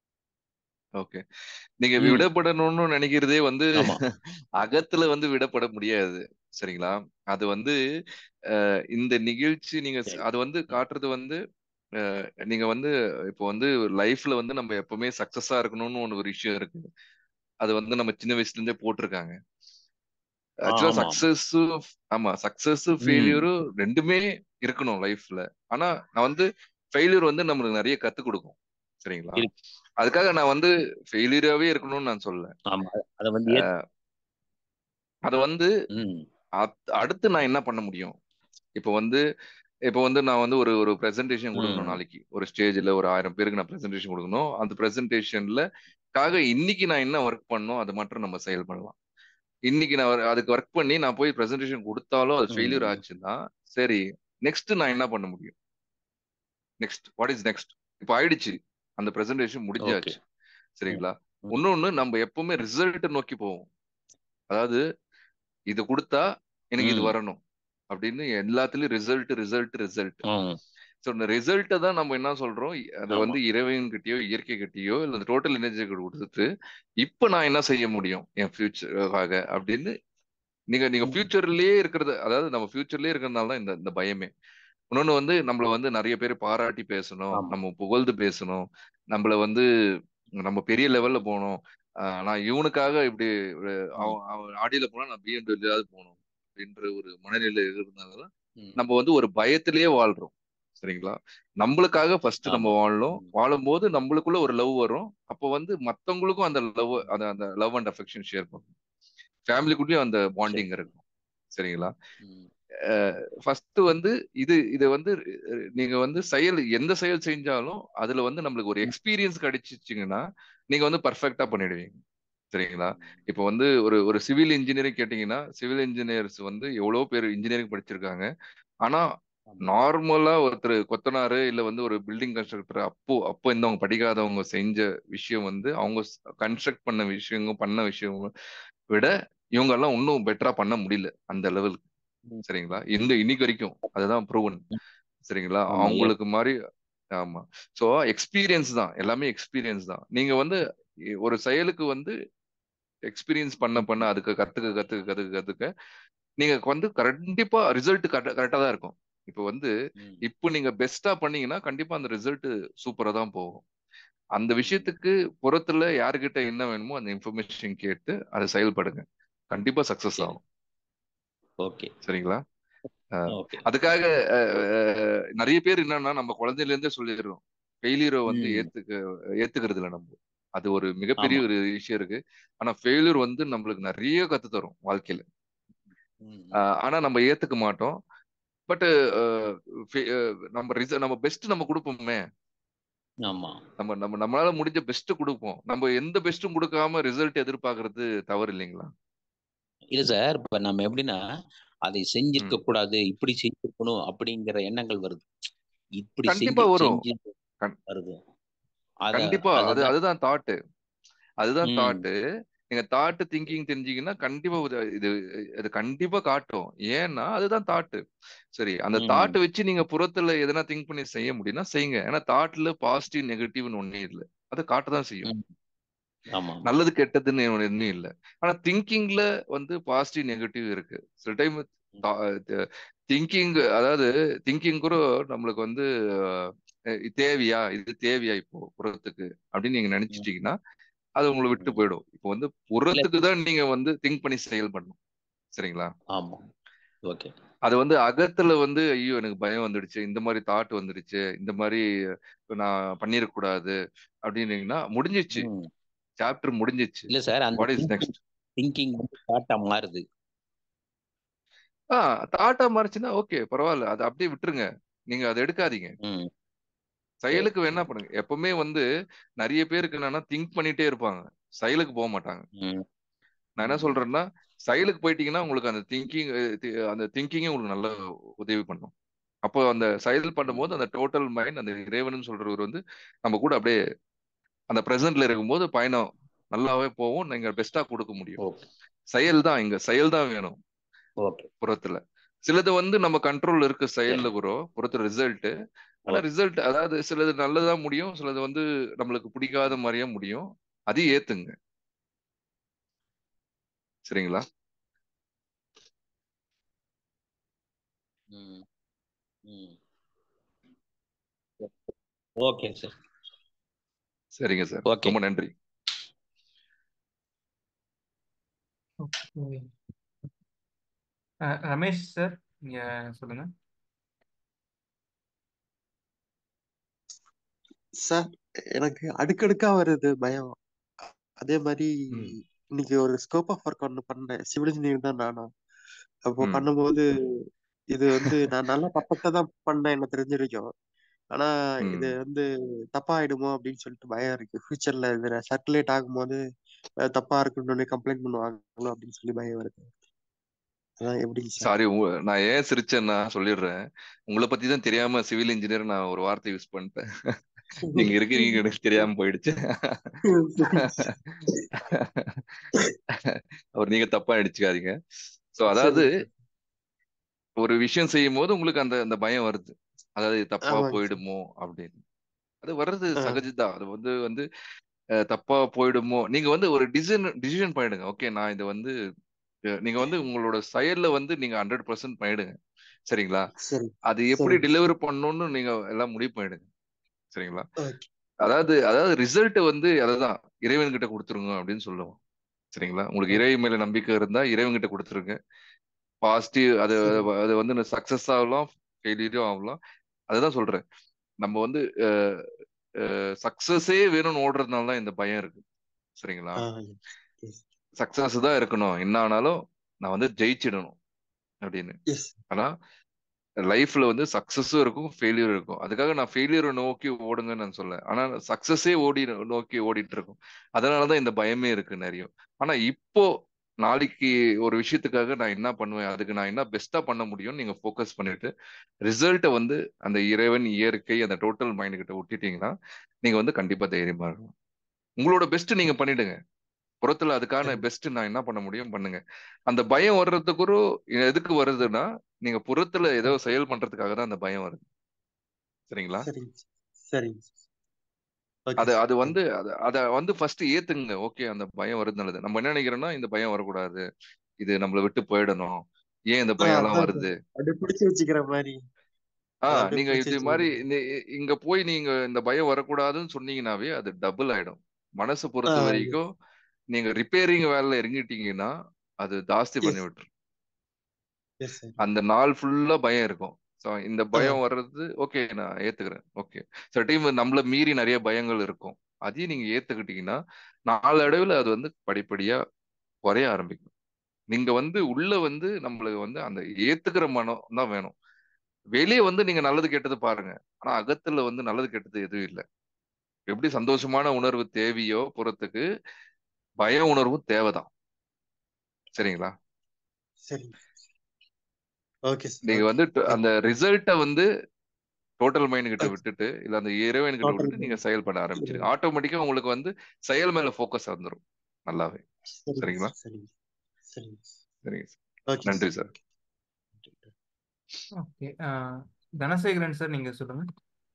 ஓகே நீங்க ம் விடப்படணும்னு நினைக்கிறதே வந்து ஆமா அகத்துல வந்து விடப்பட முடியாது சரிங்களா அது வந்து அஹ், இந்த நிகழ்ச்சி நீங்க ஸ்- சரி அது வந்து காட்டுறது வந்து அஹ், நீங்க வந்து இப்போ வந்து லைஃப்ல வந்து நம்ம எப்பவுமே சக்சஸா இருக்கணும்னு ஒண்ணு ஒரு விஷயம் இருக்கு அது வந்து நம்ம சின்ன வயசுல இருந்தே போட்டிருக்காங்க ஆ ஆக்சுவலா ஆமா சக்சஸும் ஆமா சக்சஸும் ம் ஃபெயிலியரும் ரெண்டுமே இருக்கணும் லைஃப்ல ஆனா நான் வந்து ஃபெயிலியர் வந்து நம்மளுக்கு நிறைய கத்துக் கொடுக்கும் சரிங்களா இருக்கு அதுக்காக நான் வந்து ஃபெயிலியராகவே இருக்கணும்னு நான் சொல்லல ஆமா அதை வந்து ஏத் அஹ், அது வந்து ம் அத்- அடுத்து நான் என்ன பண்ண முடியும் இப்போ வந்து இப்போ வந்து நான் வந்து ஒரு ஒரு ப்ரெசன்டேஷன் கொடுக்கணும் ம் நாளைக்கு ஒரு ஸ்டேஜ்ல ஒரு ஆயிரம் பேருக்கு நான் ப்ரெசன்டேஷன் கொடுக்கணும் அந்த ப்ரெசன்டேஷன்ல காக இன்னைக்கு நான் என்ன ஒர்க் பண்ணணும் அது மட்டும் நம்ம செயல் பண்ணலாம் இன்னைக்கு நான் ஒரு- அதுக்கு ஒர்க் பண்ணி நான் போய் ப்ரெசன்டேஷன் கொடுத்தாலும் அது ஃபெயிலியர் ம் ஆச்சுன்னா சரி நெக்ஸ்ட் நான் என்ன பண்ண முடியும் நெக்ஸ்ட் வாட் இஸ் நெக்ஸ்ட் இப்போ ஆயிடுச்சு அந்த ப்ரெசன்டேஷன் ஓகே முடிஞ்சாச்சு சரிங்களா ம் இன்னொன்னு நம்ம எப்பவுமே ரிசல்ட் நோக்கி போவோம் அதாவது இது கொடுத்தா எனக்கு இது ம் வரணும் அப்படின்னு எல்லாத்துலயும் ரிசல்ட் ரிசல்ட் ரிசல்ட் ம் ஸோ இந்த ரிசல்ட்டை தான் நம்ம என்ன சொல்றோம் அதை ஆமா வந்து இறைவன் கிட்டயோ இயற்கை கிட்டயோ இல்லை டோட்டல் எனர்ஜி கொடுத்துட்டு இப்போ நான் என்ன செய்ய முடியும் என் ஃபியூச்சருக்காக அப்படின்னு நீங்க நீங்க ம் ஃபியூச்சர்லயே இருக்கிறது அதாவது நம்ம ஃபியூச்சர்லயே இருக்கிறதுனால தான் இந்த இந்த பயமே இன்னொன்னு வந்து நம்மள வந்து நிறைய பேர் பாராட்டி பேசணும் ஆமா நம்ம புகழ்ந்து பேசணும் நம்மள வந்து நம்ம பெரிய லெவல்ல போகணும் ஆஹ் நான் இவனுக்காக இப்படி ஒரு ம் அவன் அவன் ஆடியில போனா நான் பிஎம்டபிள்யூயாவது போகணும் அப்படின்ற ஒரு மனநிலை இருந்ததுனால ம் நம்ம வந்து ஒரு பயத்திலேயே வாழ்றோம் சரிங்களா நம்மளுக்காக ஃபர்ஸ்ட் நம்ம ஆமா வாழணும் ம் வாழும்போது நம்மளுக்குள்ள ஒரு லவ் வரும் அப்போ வந்து மத்தவங்களுக்கும் அந்த லவ் ம் அந்த அந்த லவ் அண்ட் அஃபெக்ஷன் ஷேர் பண்ணும் ஃபேமிலிக்குள்ளேயும் அந்த சரி பாண்டிங் இருக்கும் சரிங்களா ம் ஃபர்ஸ்ட் வந்து இது இது வந்து அஹ், நீங்க வந்து செயல் எந்த செயல் செஞ்சாலும் அதுல வந்து நம்மளுக்கு ஒரு ம் எக்ஸ்பீரியன்ஸ் கிடைச்சிச்சிங்கன்னா நீங்க வந்து பர்ஃபெக்டா ம் பண்ணிடுவீங்க சரிங்களா ம் இப்போ வந்து ஒரு ஒரு சிவில் இன்ஜினியரிங் கேட்டிங்கன்னா சிவில் இன்ஜினியர்ஸ் வந்து எவ்வளோ பேர் இன்ஜினியரிங் படிச்சிருக்காங்க ஆனா ஆமா நார்மலா ஒருத்தர் கொத்தனாரு இல்ல வந்து ஒரு பில்டிங் கன்ஸ்ட்ரக்டர் அப்போ அப்போ இருந்தவங்க படிக்காதவங்க செஞ்ச விஷயம் வந்து அவங்க கன்ஸ்ட்ரக்ட் பண்ண விஷயங்க பண்ண விஷயம் விட இவங்க எல்லாம் இன்னும் பெட்டரா பண்ண முடியல அந்த லெவலுக்கு ம் சரிங்களா இந்த இன்னைக்கு வரைக்கும் அதுதான் ப்ரூவன் ம். சரிங்களா ஆமா ஏ அவங்களுக்கு மாதிரி ஆமா சோ எக்ஸ்பீரியன்ஸ் தான் எல்லாமே எக்ஸ்பீரியன்ஸ் தான் நீங்க வந்து ஒரு செயலுக்கு வந்து எக்ஸ்பீரியன்ஸ் பண்ண ம் பண்ண அதுக்கு கத்துக்க கத்துக்க கத்துக்க கத்துக்க நீங்க வந்து கண்டிப்பா ரிசல்ட் கரெக்டா தான் இருக்கும் இப்போ வந்து ம் இப்போ நீங்க பெஸ்டா பண்ணீங்கன்னா கண்டிப்பா அந்த ரிசல்ட் சூப்பரா தான் போகும் அந்த ம் விஷயத்துக்கு புறத்துல யாருக்கிட்ட என்ன வேணுமோ அந்த இன்ஃபர்மேஷன் கேட்டு அதை செயல்படுங்க கண்டிப்பா சக்சஸ் சரி ஆகும் ஓகே சரிங்களா அஹ் ஓகே அதுக்காக அஹ், அஹ், நிறைய பேர் என்னன்னா நம்ம குழந்தையில இருந்தே சொல்லிடுறோம் ஃபெயிலியரை வந்து ம் ஏத்துக்க ஏத்துக்கிறது இல்ல நம்ம அது ஒரு மிகப்பெரிய ஆமா ஒரு விஷயம் இருக்கு ஆனா ஃபெயிலியர் வந்து நம்மளுக்கு நிறைய கத்து தரும் வாழ்க்கையில ம் ம் ஆஹ் ஆனா நம்ம ஏத்துக்க மாட்டோம் பட் நம்ம ரிச நம்ம பெஸ்ட் நம்ம கொடுப்போமே ஆமா நம்ம நம்ம நம்மளால முடிஞ்ச பெஸ்ட் கொடுப்போம் நம்ம எந்த பெஸ்ட்டும் கொடுக்காம ரிசல்ட் எதிர்பார்க்கறது தவறு இல்லைங்களா இல்ல சார் இப்ப நம்ம எப்படின்னா அதை செஞ்சிருக்க ம் கூடாது இப்படி செஞ்சிருக்கணும் அப்படிங்கிற எண்ணங்கள் வருது இப்படி கண்டிப்பா செஞ்சு வரும் செஞ்சு கண்- வருது அத கண்டிப்பா அது அதுதான் அதுதான் தாட்டு அதுதான் ம் தாட்டு நீங்க தாட்டு திங்கிங் தெரிஞ்சீங்கன்னா கண்டிப்பா இது இது இது கண்டிப்பா காட்டும் ஏன்னா அதுதான் தாட்டு சரி அந்த ம் தாட்டை வச்சு நீங்க புறத்துல எதனா திங்க் பண்ணி செய்ய முடியும்னா செய்யுங்க ஏன்னா தாட்ல பாசிட்டிவ் நெகட்டிவ்னு ஒண்ணே இல்லை அது காட்டதான் செய்யும் ம் ஆமா நல்லது கெட்டதுன்னு ஒன்றும் இல்லை ஆனா திங்கிங்ல வந்து பாசிட்டிவ் நெகட்டிவ் இருக்கு சில டைம் திங்கிங் அதாவது திங்கிங் கூட நம்மளுக்கு வந்து அஹ், இது தேவையா இது தேவையா இப்போ புறத்துக்கு அப்படின்னு நீங்க ம் நினைச்சிட்டீங்கன்னா அது உங்களை விட்டு ம் போயிடும் இப்போ வந்து இல்ல புறத்துக்கு தான் நீங்க வந்து திங்க் பண்ணி செயல்படணும் சரிங்களா ஆமா ஓகே அது வந்து அகத்துல வந்து ஐயோ எனக்கு பயம் வந்துடுச்சு இந்த மாதிரி தாட் வந்துடுச்சு இந்த மாதிரி நான் பண்ணிடக்கூடாது அப்படின்னீங்கன்னா முடிஞ்சிச்சு ம் சாப்டர் முடிஞ்சிச்சு இல்ல சார் அந்த வாட் இஸ் நெக்ஸ்ட் திங்கிங் வந்து தாட்டா மாறுது ஆ தாட்டா மாறிச்சுன்னா ஓகே பரவாயில்ல அதை அப்படியே விட்டுருங்க நீங்க அதை எடுக்காதீங்க ம் செயலுக்கு வேணா பண்ணுங்க எப்பவுமே வந்து நிறைய பேருக்கு என்னன்னா திங்க் பண்ணிட்டே இருப்பாங்க செயலுக்கு போக மாட்டாங்க ம் நான் என்ன சொல்றேன்னா செயலுக்கு போயிட்டீங்கன்னா உங்களுக்கு அந்த திங்கிங் அந்த திங்கிங்கே உங்களுக்கு நல்ல உதவி பண்ணும் அப்போ அந்த செயல் பண்ணும்போது அந்த டோட்டல் மைண்ட் அந்த இறைவன் சொல்றவர் வந்து நம்ம கூட அப்படியே அந்த பிரசன்ட்ல இருக்கும்போது பயணம் நல்லாவே போகும் நீங்க பெஸ்டா கொடுக்க முடியும் ஓகே செயல் தான் இங்க செயல் தான் வேணும் ஓகே புறத்துல சிலது வந்து நம்ம கண்ட்ரோல் இருக்கு செயல்ல கூட புறத்துல ரிசல்ட் ஆனா ஓகே ரிசல்ட் அதாவது சிலது நல்லதா முடியும் சிலது வந்து நம்மளுக்கு பிடிக்காத மாதிரியா முடியும் அதையும் ஏத்துங்க சரிங்களா ம் ம் ஓகே சார் சரிங்க சார் ஓகே ரொம்ப நன்றி ஓகே அஹ், ரமேஷ் சார் நீங்க சொல்லுங்க சார் எனக்கு அடுக்கடுக்கா வருது பயம் அதே மாதிரி ம் இன்னைக்கு ஒரு ஸ்கோப் ஆஃப் ஒர்க் ஒன்று பண்ணேன் சிவில் இன்ஜினியரிங் தான் நானும் அப்போ ம் பண்ணும்போது இது வந்து நான் நல்லா பர்ஃபெக்டா தான் பண்ணேன் எனக்கு தெரிஞ்ச வரைக்கும் ஆனா இது ம் வந்து தப்பா ஆயிடுமோ அப்படின்னு சொல்லிட்டு பயம் இருக்கு ஃபியூச்சர்ல இது சர்க்குலேட் ஆகும்போது அஹ், தப்பா இருக்குன்னு கம்ப்ளைண்ட் பண்ணுவாங்களோ அப்படின்னு சொல்லி பயம் வருது அதான் எப்படிங்க சார் சாரி நான் ஏன் சிரிச்சேன்னா சொல்லிடுறேன் உங்களை பத்தி தான் தெரியாம சிவில் இன்ஜினியர் நான் ஒரு வார்த்தை யூஸ் பண்ணிட்டேன் நீங்க இருக்கிறீங்க எனக்கு தெரியாம போயிடுச்சு அவர் நீங்க தப்பா அடிச்சுக்காதீங்க சோ அதாவது சரிங்க சார் ஒரு விஷயம் செய்யும் போது உங்களுக்கு அந்த அந்த பயம் வருது அதாவது இது தப்பா ஆமாங்க சார் போயிடுமோ அப்படின்னு அது வர்றது ஆ சகஜம்தான் அது வந்து வந்து அஹ், தப்பா போயிடுமோ நீங்க வந்து ஒரு டிசிஷன் டிசிஷன் பண்ணிடுங்க ஓகே நான் இது வந்து அஹ், நீங்க வந்து உங்களோட செயல்ல வந்து நீங்க ஹண்ட்ரட் பர்சன்ட் பண்ணிடுங்க சரிங்களா சரி அது எப்படி சரிங்க டெலிவர் பண்ணணும்னு நீங்க எல்லாம் முடிவு பண்ணிடுங்க சரிங்களா ஓகே அதாவது அதாவது ரிசல்ட் வந்து அததான் இறைவன் கிட்ட கொடுத்துருங்க அப்படின்னு சொல்லுவோம் சரிங்களா உங்களுக்கு ஓகே இறை மேல நம்பிக்கை இருந்தா இறைவன் கிட்ட கொடுத்துருங்க பாசிட்டிவ் அது சரி அது வந்து சக்சஸ் ஆகலாம் ஃபெயிலியரும் ஆகலாம் அதுதான் சொல்றேன் நம்ம வந்து சக்சஸே வேணும்னு ஓடுறதுனால தான் இந்த பயம் இருக்கு சரிங்களா ஆ எஸ் சக்சஸ் தான் இருக்கணும் என்ன ஆனாலும் நான் வந்து ஜெயிச்சிடணும் அப்படின்னு எஸ் ஆனா லைஃப்ல வந்து சக்சஸும் இருக்கும் ஃபெயிலியரும் இருக்கும் அதுக்காக நான் ஃபெயிலியரை நோக்கி ஓடுங்கன்னு நான் சொல்ல ஆனா சக்சஸே ஓடி நோக்கி ஓடிட்டு இருக்கும் அதனாலதான் இந்த பயமே இருக்கு நிறைய ஆனா இப்போ நாளைக்கு ஒரு விஷயத்துக்காக நான் என்ன பண்ணுவேன் அதுக்கு நான் என்ன பெஸ்டா பண்ண முடியும்னு நீங்க ஃபோக்கஸ் பண்ணிட்டு ரிசல்ட்டை வந்து அந்த இறைவன் இயற்கை அந்த டோட்டல் மைண்ட் கிட்ட விட்டுட்டீங்கன்னா நீங்க வந்து கண்டிப்பா தைரியமா இருக்கும் உங்களோட பெஸ்ட் நீங்க பண்ணிடுங்க புறத்துல அதுக்கான சரி பெஸ்ட் நான் என்ன பண்ண முடியும் பண்ணுங்க அந்த பயம் வர்றதுக்கு ஒரு எதுக்கு வருதுன்னா நீங்க புறத்துல ஏதோ செயல் பண்றதுக்காக தான் அந்த பயம் வருது சரிங்களா சரிங்க சரிங்க ஓகே அது சார் அது வந்து அத அத வந்து ஃபர்ஸ்ட் ஏத்துங்க ஓகே அந்த பயம் வருது நல்லது நம்ம என்ன நினைக்கிறோம்னா இந்த பயம் வரக்கூடாது இது நம்மளை விட்டு போயிடணும் ஏன் இந்த ஆ பயம் எல்லாம் அதான் வருது சார் அப்படியே பிடிச்சி வச்சுக்கிற மாதிரி ஆ அதை அப்படியே நீங்க பிடிச்சி இது வச்சுக்கிற மாதிரி மாதிரி இந்த- இங்க போய் நீங்க இந்த பயம் வரக்கூடாதுன்னு சொன்னீங்கன்னாவே அது டபுள் ஆயிடும் மனசை ஆ பொறுத்த வரைக்கும் நீங்க ரிப்பேரிங் வேலையில இறங்கிட்டீங்கன்னா அது ஜாஸ்தி பண்ணி எஸ் விட்டுரும் எஸ் சார் அந்த நாள் ஃபுல்லா பயம் இருக்கும் ஸோ இந்த ஆ பயம் வர்றது ஓகே நான் ஏத்துக்கிறேன் ஓகே சில டைம் நம்மள மீறி நிறைய பயங்கள் இருக்கும் அதையும் நீங்க ஏத்துக்கிட்டீங்கன்னா நாளடைவுல அது வந்து படிப்படியா குறைய ஆரம்பிக்கும் நீங்க வந்து உள்ள வந்து நம்மளுக்கு வந்து அந்த ஏத்துக்கிற மனம் தான் வேணும் வெளியே வந்து நீங்க நல்லது கெட்டது பாருங்க ஆனா அகத்துல வந்து நல்லது கெட்டது எதுவும் இல்லை எப்படி சந்தோஷமான உணர்வு தேவையோ புறத்துக்கு பய உணர்வும் தேவைதான் சரிங்களா சரிங்க ஓகே சார் நீங்க ஓகே வந்து ட- அந்த தேங்க்யூ ரிசல்ட்டை வந்து டோட்டல் மைண்ட் கிட்ட ஓகே விட்டுட்டு இல்ல அந்த இறைவன் கிட்ட டோட்டல் விட்டுட்டு நீங்க செயல்பட ஆரம்பிச்சிருங்க ஆட்டோமேட்டிக்கா உங்களுக்கு வந்து செயல் மேல ஃபோக்கஸ் வந்துடும் நல்லாவே சரிங்க சரிங்களா சார் சரிங்க சரிங்க சரிங்க சார் ஓகே நன்றி sir sir okay Dhanasekaran sir நீங்க சொல்லுங்க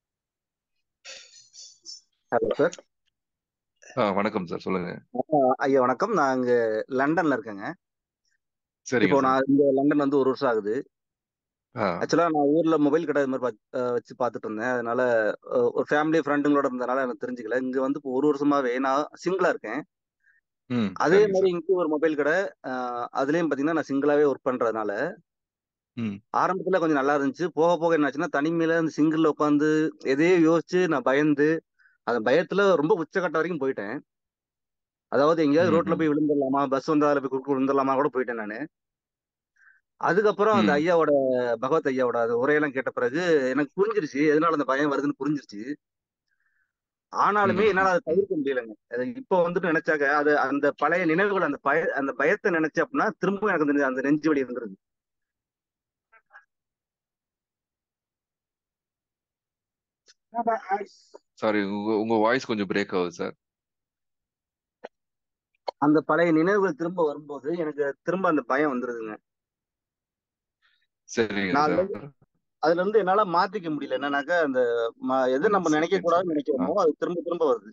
ஹலோ சார் ஆ வணக்கம் சார் சொல்லுங்க ஐயா வணக்கம் நான் இங்க லண்டன்ல இருக்கேங்க சரிங்க இப்போ சார் நான் இங்க லண்டன் வந்து ஒரு வருஷம் ஆகுது ஆ ஆக்சுவலா நான் ஊர்ல மொபைல் கடை இது மாதிரி பாத்- அஹ் வச்சு பார்த்துட்டு இருந்தேன் அதனால அஹ் ஒரு ஃபேமிலி ஃப்ரெண்டுங்களோட இருந்தனால எனக்கு தெரிஞ்சுக்கல இங்க வந்து இப்போ ஒரு வருஷமாவே நான் சிங்கிளா இருக்கேன் ம் அதே சரிங்க மாதிரி சார் இங்கே ஒரு மொபைல் கடை அஹ் அதுலயும் பாத்தீங்கன்னா நான் சிங்கிளாவே ஒர்க் பண்றதுனால ம் ஆரம்பத்துல கொஞ்சம் நல்லா இருந்துச்சு போக போக என்னாச்சுன்னா தனிமையில அந்த சிங்கிள்ல உட்காந்து எதையோ யோசிச்சு நான் பயந்து அந்த பயத்துல ரொம்ப உச்சக்கட்ட வரைக்கும் போயிட்டேன் அதாவது எங்கேயாவது ம் ரோட்ல ம் போய் விழுந்துடலாமா பஸ் வந்து அதில் போய் குறுக்கு விழுந்துடலாமா கூட போயிட்டேன் நான் அதுக்கப்புறம் அந்த ம் ஐயாவோட பகவத் ஐயாவோட அது உரையெல்லாம் கேட்ட பிறகு எனக்கு புரிஞ்சிருச்சு எதனால அந்த பயம் வருதுன்னு புரிஞ்சிருச்சு ஆனாலுமே ம், என்னால ம், அதை ம். தவிர்க்க முடியலைங்க அது இப்போ வந்துட்டு நினைச்சாக்க அது அந்த பழைய நினைவுகள் அந்த பய அந்த பயத்தை நினைச்சேன் அப்படின்னா திரும்பவும் எனக்கு அந்த அந்த நெஞ்சு வலி இருந்துருது சாரி உங்க உங்க வாய்ஸ் கொஞ்சம் பிரேக் ஆகுது சார் அந்த பழைய நினைவுகள் திரும்ப வரும்போது எனக்கு திரும்ப அந்த பயம் வந்துருதுங்க சரிங்க நான் அதுல சார் அதுல இருந்து என்னால மாத்திக்க முடியல என்னன்னாக்கா அந்த ம- எது ஒன் நம்ம நினைக்க செகண்ட் கூடாதுன்னு சார் ஆ நினைக்கிறோமோ அது திரும்ப திரும்ப வருது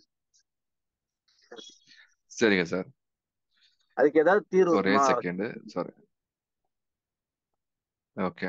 சரிங்க சார் அதுக்கு ஏதாவது தீர்வு ஒரே இருக்குமா செகண்ட் சாரி ஓகே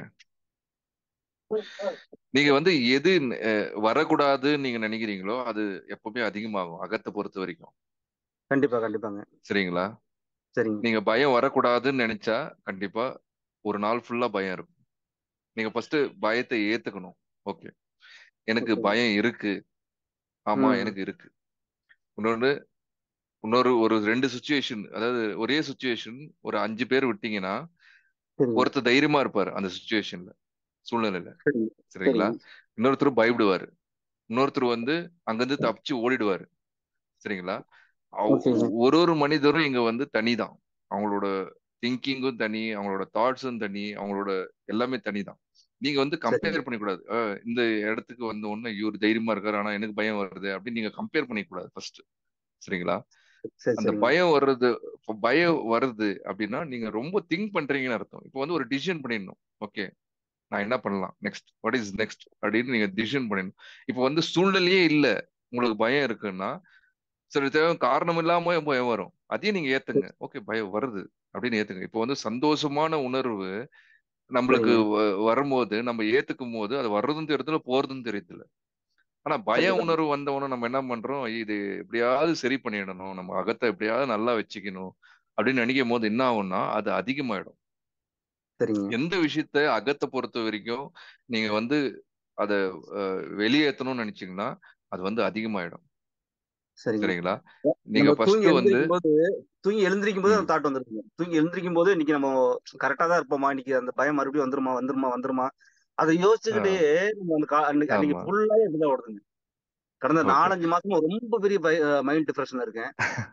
நீங்க வந்து எது அஹ், வரக்கூடாதுன்னு நீங்க நினைக்கிறீங்களோ அது எப்பவுமே அதிகமாகும் அகத்தை பொறுத்த வரைக்கும் கண்டிப்பா கண்டிப்பாங்க சரிங்களா சரிங்க நீங்க பயம் வரக்கூடாதுன்னு நினைச்சா கண்டிப்பா ஒரு நாள் ஃபுல்லா பயம் இருக்கும் நீங்க ஃபர்ஸ்ட் பயத்தை ஏத்துக்கணும் ஓகே எனக்கு ஓகேங்க பயம் இருக்கு ஆமா ம் எனக்கு இருக்கு இன்னொன்று இன்னொரு ஒரு ரெண்டு சுச்சுவேஷன் அதாவது ஒரே சுச்சுவேஷன் ஒரு அஞ்சு பேர் விட்டீங்கன்னா சரிங்க ஒருத்தர் தைரியமா இருப்பாரு அந்த சுச்சுவேஷன்ல சூழ்நிலையில சரிங்க சரிங்களா சரிங்க இன்னொருத்தர் பயப்படுவாரு இன்னொருத்தர் வந்து அங்கிருந்து தப்பிச்சு ஓடிடுவாரு சரிங்களா அவ்- ஓகேங்க ஒரு ஒரு மனிதரும் இங்க வந்து தனிதான் அவங்களோட திங்கிங்கும் தனி அவங்களோட தாட்ஸும் தனி அவங்களோட எல்லாமே தனிதான் நீங்க வந்து சரிங்க கம்பேர் பண்ணிக்கூடாது அஹ் இந்த இடத்துக்கு வந்த உடனே இவர் தைரியமா இருக்காரு ஆனா எனக்கு பயம் வருது அப்படின்னு நீங்க கம்பேர் பண்ணிக்கூடாது ஃபர்ஸ்ட் சரிங்களா சரி அந்த சரிங்க பயம் வர்றது இப்ப பயம் வருது அப்படின்னா நீங்க ரொம்ப திங்க் பண்றீங்கன்னு அர்த்தம் இப்போ வந்து ஒரு டிசிஷன் பண்ணிடணும் ஓகே நான் என்ன பண்ணலாம் நெக்ஸ்ட் வாட் இஸ் நெக்ஸ்ட் அப்படின்னு நீங்க டிசிஷன் பண்ணிடணும் இப்போ வந்து சூழ்நிலையே இல்ல உங்களுக்கு பயம் இருக்குன்னா சில தேவை காரணம் இல்லாம பயம் வரும் அதையும் நீங்க ஏத்துங்க ஓகே பயம் வருது அப்படின்னு ஏத்துங்க இப்போ வந்து சந்தோஷமான உணர்வு நம்மளுக்கு சரிங்க வ- வரும்போது நம்ம ஏத்துக்கும் போது அது வர்றதும் தெரியல போறதும் தெரியல ஆனா பய கண்டிப்பா உணர்வு வந்தவொடனே நம்ம என்ன பண்றோம் இது எப்படியாவது சரி பண்ணிடணும் நம்ம அகத்தை எப்படியாவது நல்லா வச்சுக்கணும் அப்படின்னு நினைக்கும் போது என்ன ஆகும்னா அது அதிகமாயிடும் சரிங்க எந்த விஷயத்த அகத்தை பொறுத்த வரைக்கும் நீங்க வந்து அதை அஹ், வெளியேத்தணும்னு நினைச்சீங்கன்னா அது வந்து அதிகமாயிடும் சரிங்க சரிங்களா நீங்க நம்ம தூங்கி ஃபர்ஸ்ட் வந்து எழுந்திருக்கும் போது தூங்கி எழுந்திருக்கும் போது ம், அந்த தாட் வந்துருக்குங்க தூங்கி எழுந்திருக்கும் போது இன்னைக்கு நம்ம கரெக்டா தான் இருப்போமா இன்னைக்கு அந்த பயம் மறுபடியும் வந்துருமா வந்துருமா வந்துருமா அதை யோசிச்சுக்கிட்டே ஆஹ், நம்ம அந்த கா- அன்னைக்கு அன்னைக்கு ஆமா ஃபுல்லாவே இப்படிதான் ஓடுதுங்க கடந்த ஓகே நாலஞ்சு மாசமா ரொம்ப பெரிய மைண்ட் டிப்ரெஷன்ல இருக்கேன்